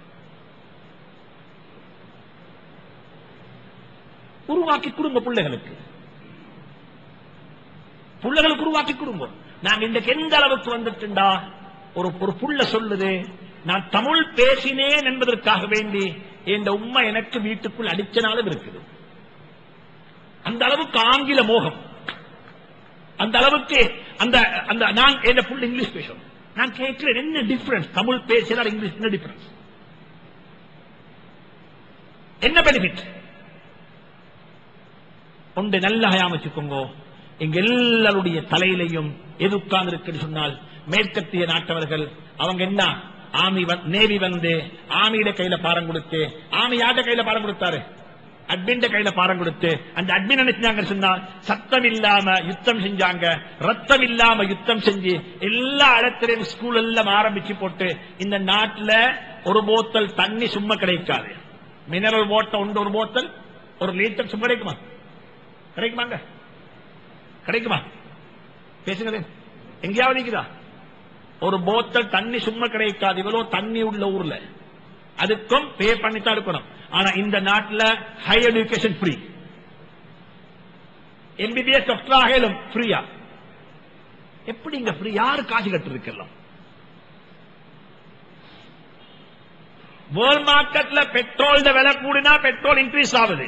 உருவாக்கி கொடுங்க பிள்ளைகளுக்கு பிள்ளைகளுக்கு உருவாக்கி கொடுங்க நாங்க இன்றைக்கு எந்த அளவுக்கு வந்துட்டுண்டா ஒரு ஒரு புள்ள சொல்லுது நான் தமிழ் பேசினேன் என்பதற்காக வேண்டி இந்த உம்மா எனக்கு வீட்டுக்குள் அடிச்சனாலும் இருக்குது அந்த அளவுக்கு ஆங்கில மோகம் அந்த அளவுக்கு அந்த அந்த நான் என் புள்ள இங்கிலீஷ் பேசும் நான் கேட்கிறேன் என்ன டிஃபரன்ஸ் தமிழ் பேசினால் இங்கிலீஷ் என்ன டிஃபரன்ஸ் என்ன பெனிஃபிட் ஒன்று நல்லா அமைச்சுக்கோங்க எங்க எல்லாருடைய தலையிலையும் எது உட்கார்ந்து இருக்குன்னு சொன்னால் மேற்கத்திய நாட்டவர்கள் அவங்க என்ன ஆமி நேவி வந்து ஆமியிட கையில பாரம் கொடுத்து ஆமி யார்ட கையில பாரம் கொடுத்தாரு அட்மின் கையில பாரம் கொடுத்து அந்த அட்மின் நினைச்சாங்க சொன்னா சத்தம் இல்லாம யுத்தம் செஞ்சாங்க ரத்தம் இல்லாம யுத்தம் செஞ்சு எல்லா இடத்திலையும் ஸ்கூல் எல்லாம் ஆரம்பிச்சு போட்டு இந்த நாட்டுல ஒரு போத்தல் தண்ணி சும்மா கிடைக்காது மினரல் வாட்டர் உண்டு ஒரு போத்தல் ஒரு லிட்டர் சும்மா கிடைக்குமா கிடைக்குமாங்க கிடைக்குமா பேசுங்களேன் எங்கேயாவது இருக்குதா ஒரு போத்தல் தண்ணி சும்மா கிடைக்காது இவ்வளவு தண்ணி உள்ள ஊர்ல அதுக்கும் பே பண்ணித்தான் இருக்கணும் ஆனா இந்த நாட்டுல high education free MBBS doctor ஆகலும் ஃப்ரீயா எப்படி இங்க ஃப்ரீ யாரு காசு கட்டிருக்கலாம் வேர்ல்ட் மார்க்கெட்ல பெட்ரோல் விலை கூடினா பெட்ரோல் இன்க்ரீஸ் ஆகுது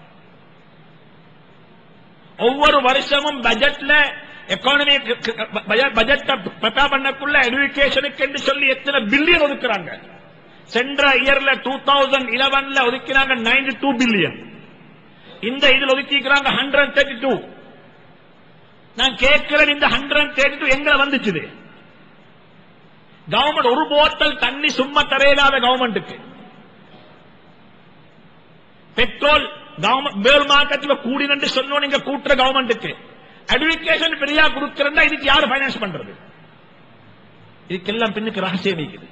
ஒவ்வொரு வருஷமும் பட்ஜெட்ல எக்கானமி பட்ஜெட்டை ப்ரிப்பேர் பண்ணக்குள்ள எடுகேஷனுக்கு என்று சொல்லி எத்தனை பில்லியன் ஒதுக்குறாங்க சென்ற இயர்ல டூ தௌசண்ட் இலவன்ல ஒதுக்கினாங்க நைன்டி டூ பில்லியன் இந்த இதில் ஒதுக்கிக்கிறாங்க ஹண்ட்ரட் தேர்ட்டி டூ நான் கேட்கிறேன் இந்த ஹண்ட்ரட் தேர்ட்டி டூ எங்க வந்துச்சு கவர்மெண்ட் ஒரு போத்தல் தண்ணி சும்மா தரையில்லாத கவர்மெண்ட்டுக்கு பெட்ரோல் மேல் மார்க்கெட்ல கூடினு சொன்னோம் நீங்க கூட்டுற கவர்மெண்ட்டுக்கு எடுகேஷன் ஃப்ரீயா கொடுக்கிறா இதுக்கு யாரு பைனான்ஸ் பண்றது இதுக்கெல்லாம் பின்னுக்கு ரகசியம் இருக்குது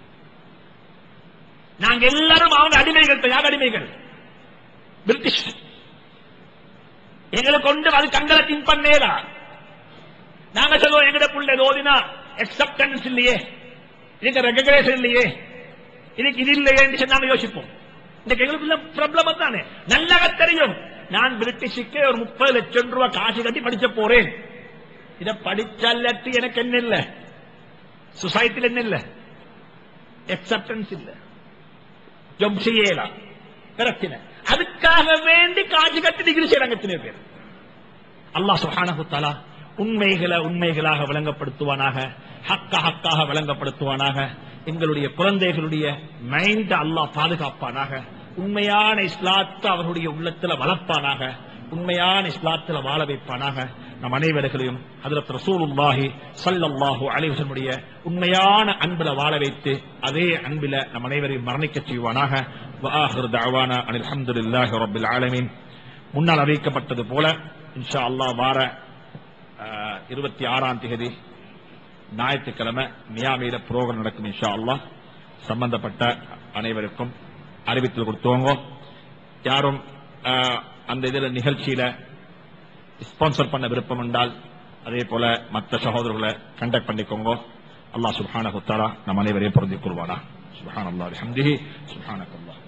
நாங்க எல்லாரும் அவங்க அடிமைகள் யார் அடிமைகள் பிரிட்டிஷ் எங்களை கொண்டு அது கண்களை தின் பண்ணேதா நாங்க சொல்லுவோம் எங்கட புள்ள ஓதினா அக்செப்டன்ஸ் இல்லையே இதுக்கு ரெகக்ரேஷன் இல்லையே இதுக்கு இது இல்லையே என்று நாங்க யோசிப்போம் இன்னைக்கு எங்களுக்குள்ள ப்ராப்ளம் தானே நல்லா தெரியும் நான் பிரிட்டிஷுக்கு ஒரு முப்பது லட்சம் ரூபாய் காசு கட்டி படிச்ச போறேன் இத படிச்சாலட்டு எனக்கு என்ன இல்ல சொசைட்டில என்ன இல்ல அக்செப்டன்ஸ் இல்ல ஜப் செய்யலாம் பிரச்சனை அதுக்காக வேண்டி காசு கட்டி டிகிரி செய்யறாங்க எத்தனை பேர் அல்லாஹ் சுஹானஹு தஆலா உண்மைகளை உண்மைகளாக விளங்கப்படுத்துவானாக ஹக்க ஹக்காக விளங்கப்படுத்துவானாக எங்களுடைய குழந்தைகளுடைய மைண்ட் அல்லாஹ் பாதுகாப்பானாக உண்மையான இஸ்லாத்தை அவர்களுடைய உள்ளத்துல வளர்ப்பானாக உண்மையான இஸ்லாத்துல வாழ வைப்பானாக நம் அனைவர்களையும் ஹதரத் ரசூலுல்லாஹி ஸல்லல்லாஹு அலைஹி வஸல்லுடைய உண்மையான அன்பில வாழ வைத்து அதே அன்பில நம் அனைவரையும் மரணிக்க செய்வானாக வஆஹிரு தஅவானா அனில் ஹம்துலில்லாஹி ரப்பில் ஆலமீன் முன்னால் அறிவிக்கப்பட்டது போல இன்ஷா அல்லாஹ் வார இருபத்தி ஆறாம் தேதி ஞாயிற்றுக்கிழமை மியாமியில புரோகிராம் நடக்கும் இன்ஷா அல்லாஹ் சம்பந்தப்பட்ட அனைவருக்கும் அறிவித்தல் கொடுத்துவாங்க யாரும் அஹ், அந்த இதுல நிகழ்ச்சியில ஸ்பான்சர் பண்ண விருப்பம் என்றால் அதே போல மற்ற சகோதரர்களை கண்டாக்ட் பண்ணிக்கோங்க அல்லாஹ் சுப்ஹானஹு தஆலா நம் அனைவரையும் பொருந்திக் கொள்வானா சுப்ஹானல்லாஹி வபிஹம்திஹி சுப்ஹானக்கல்லாஹ்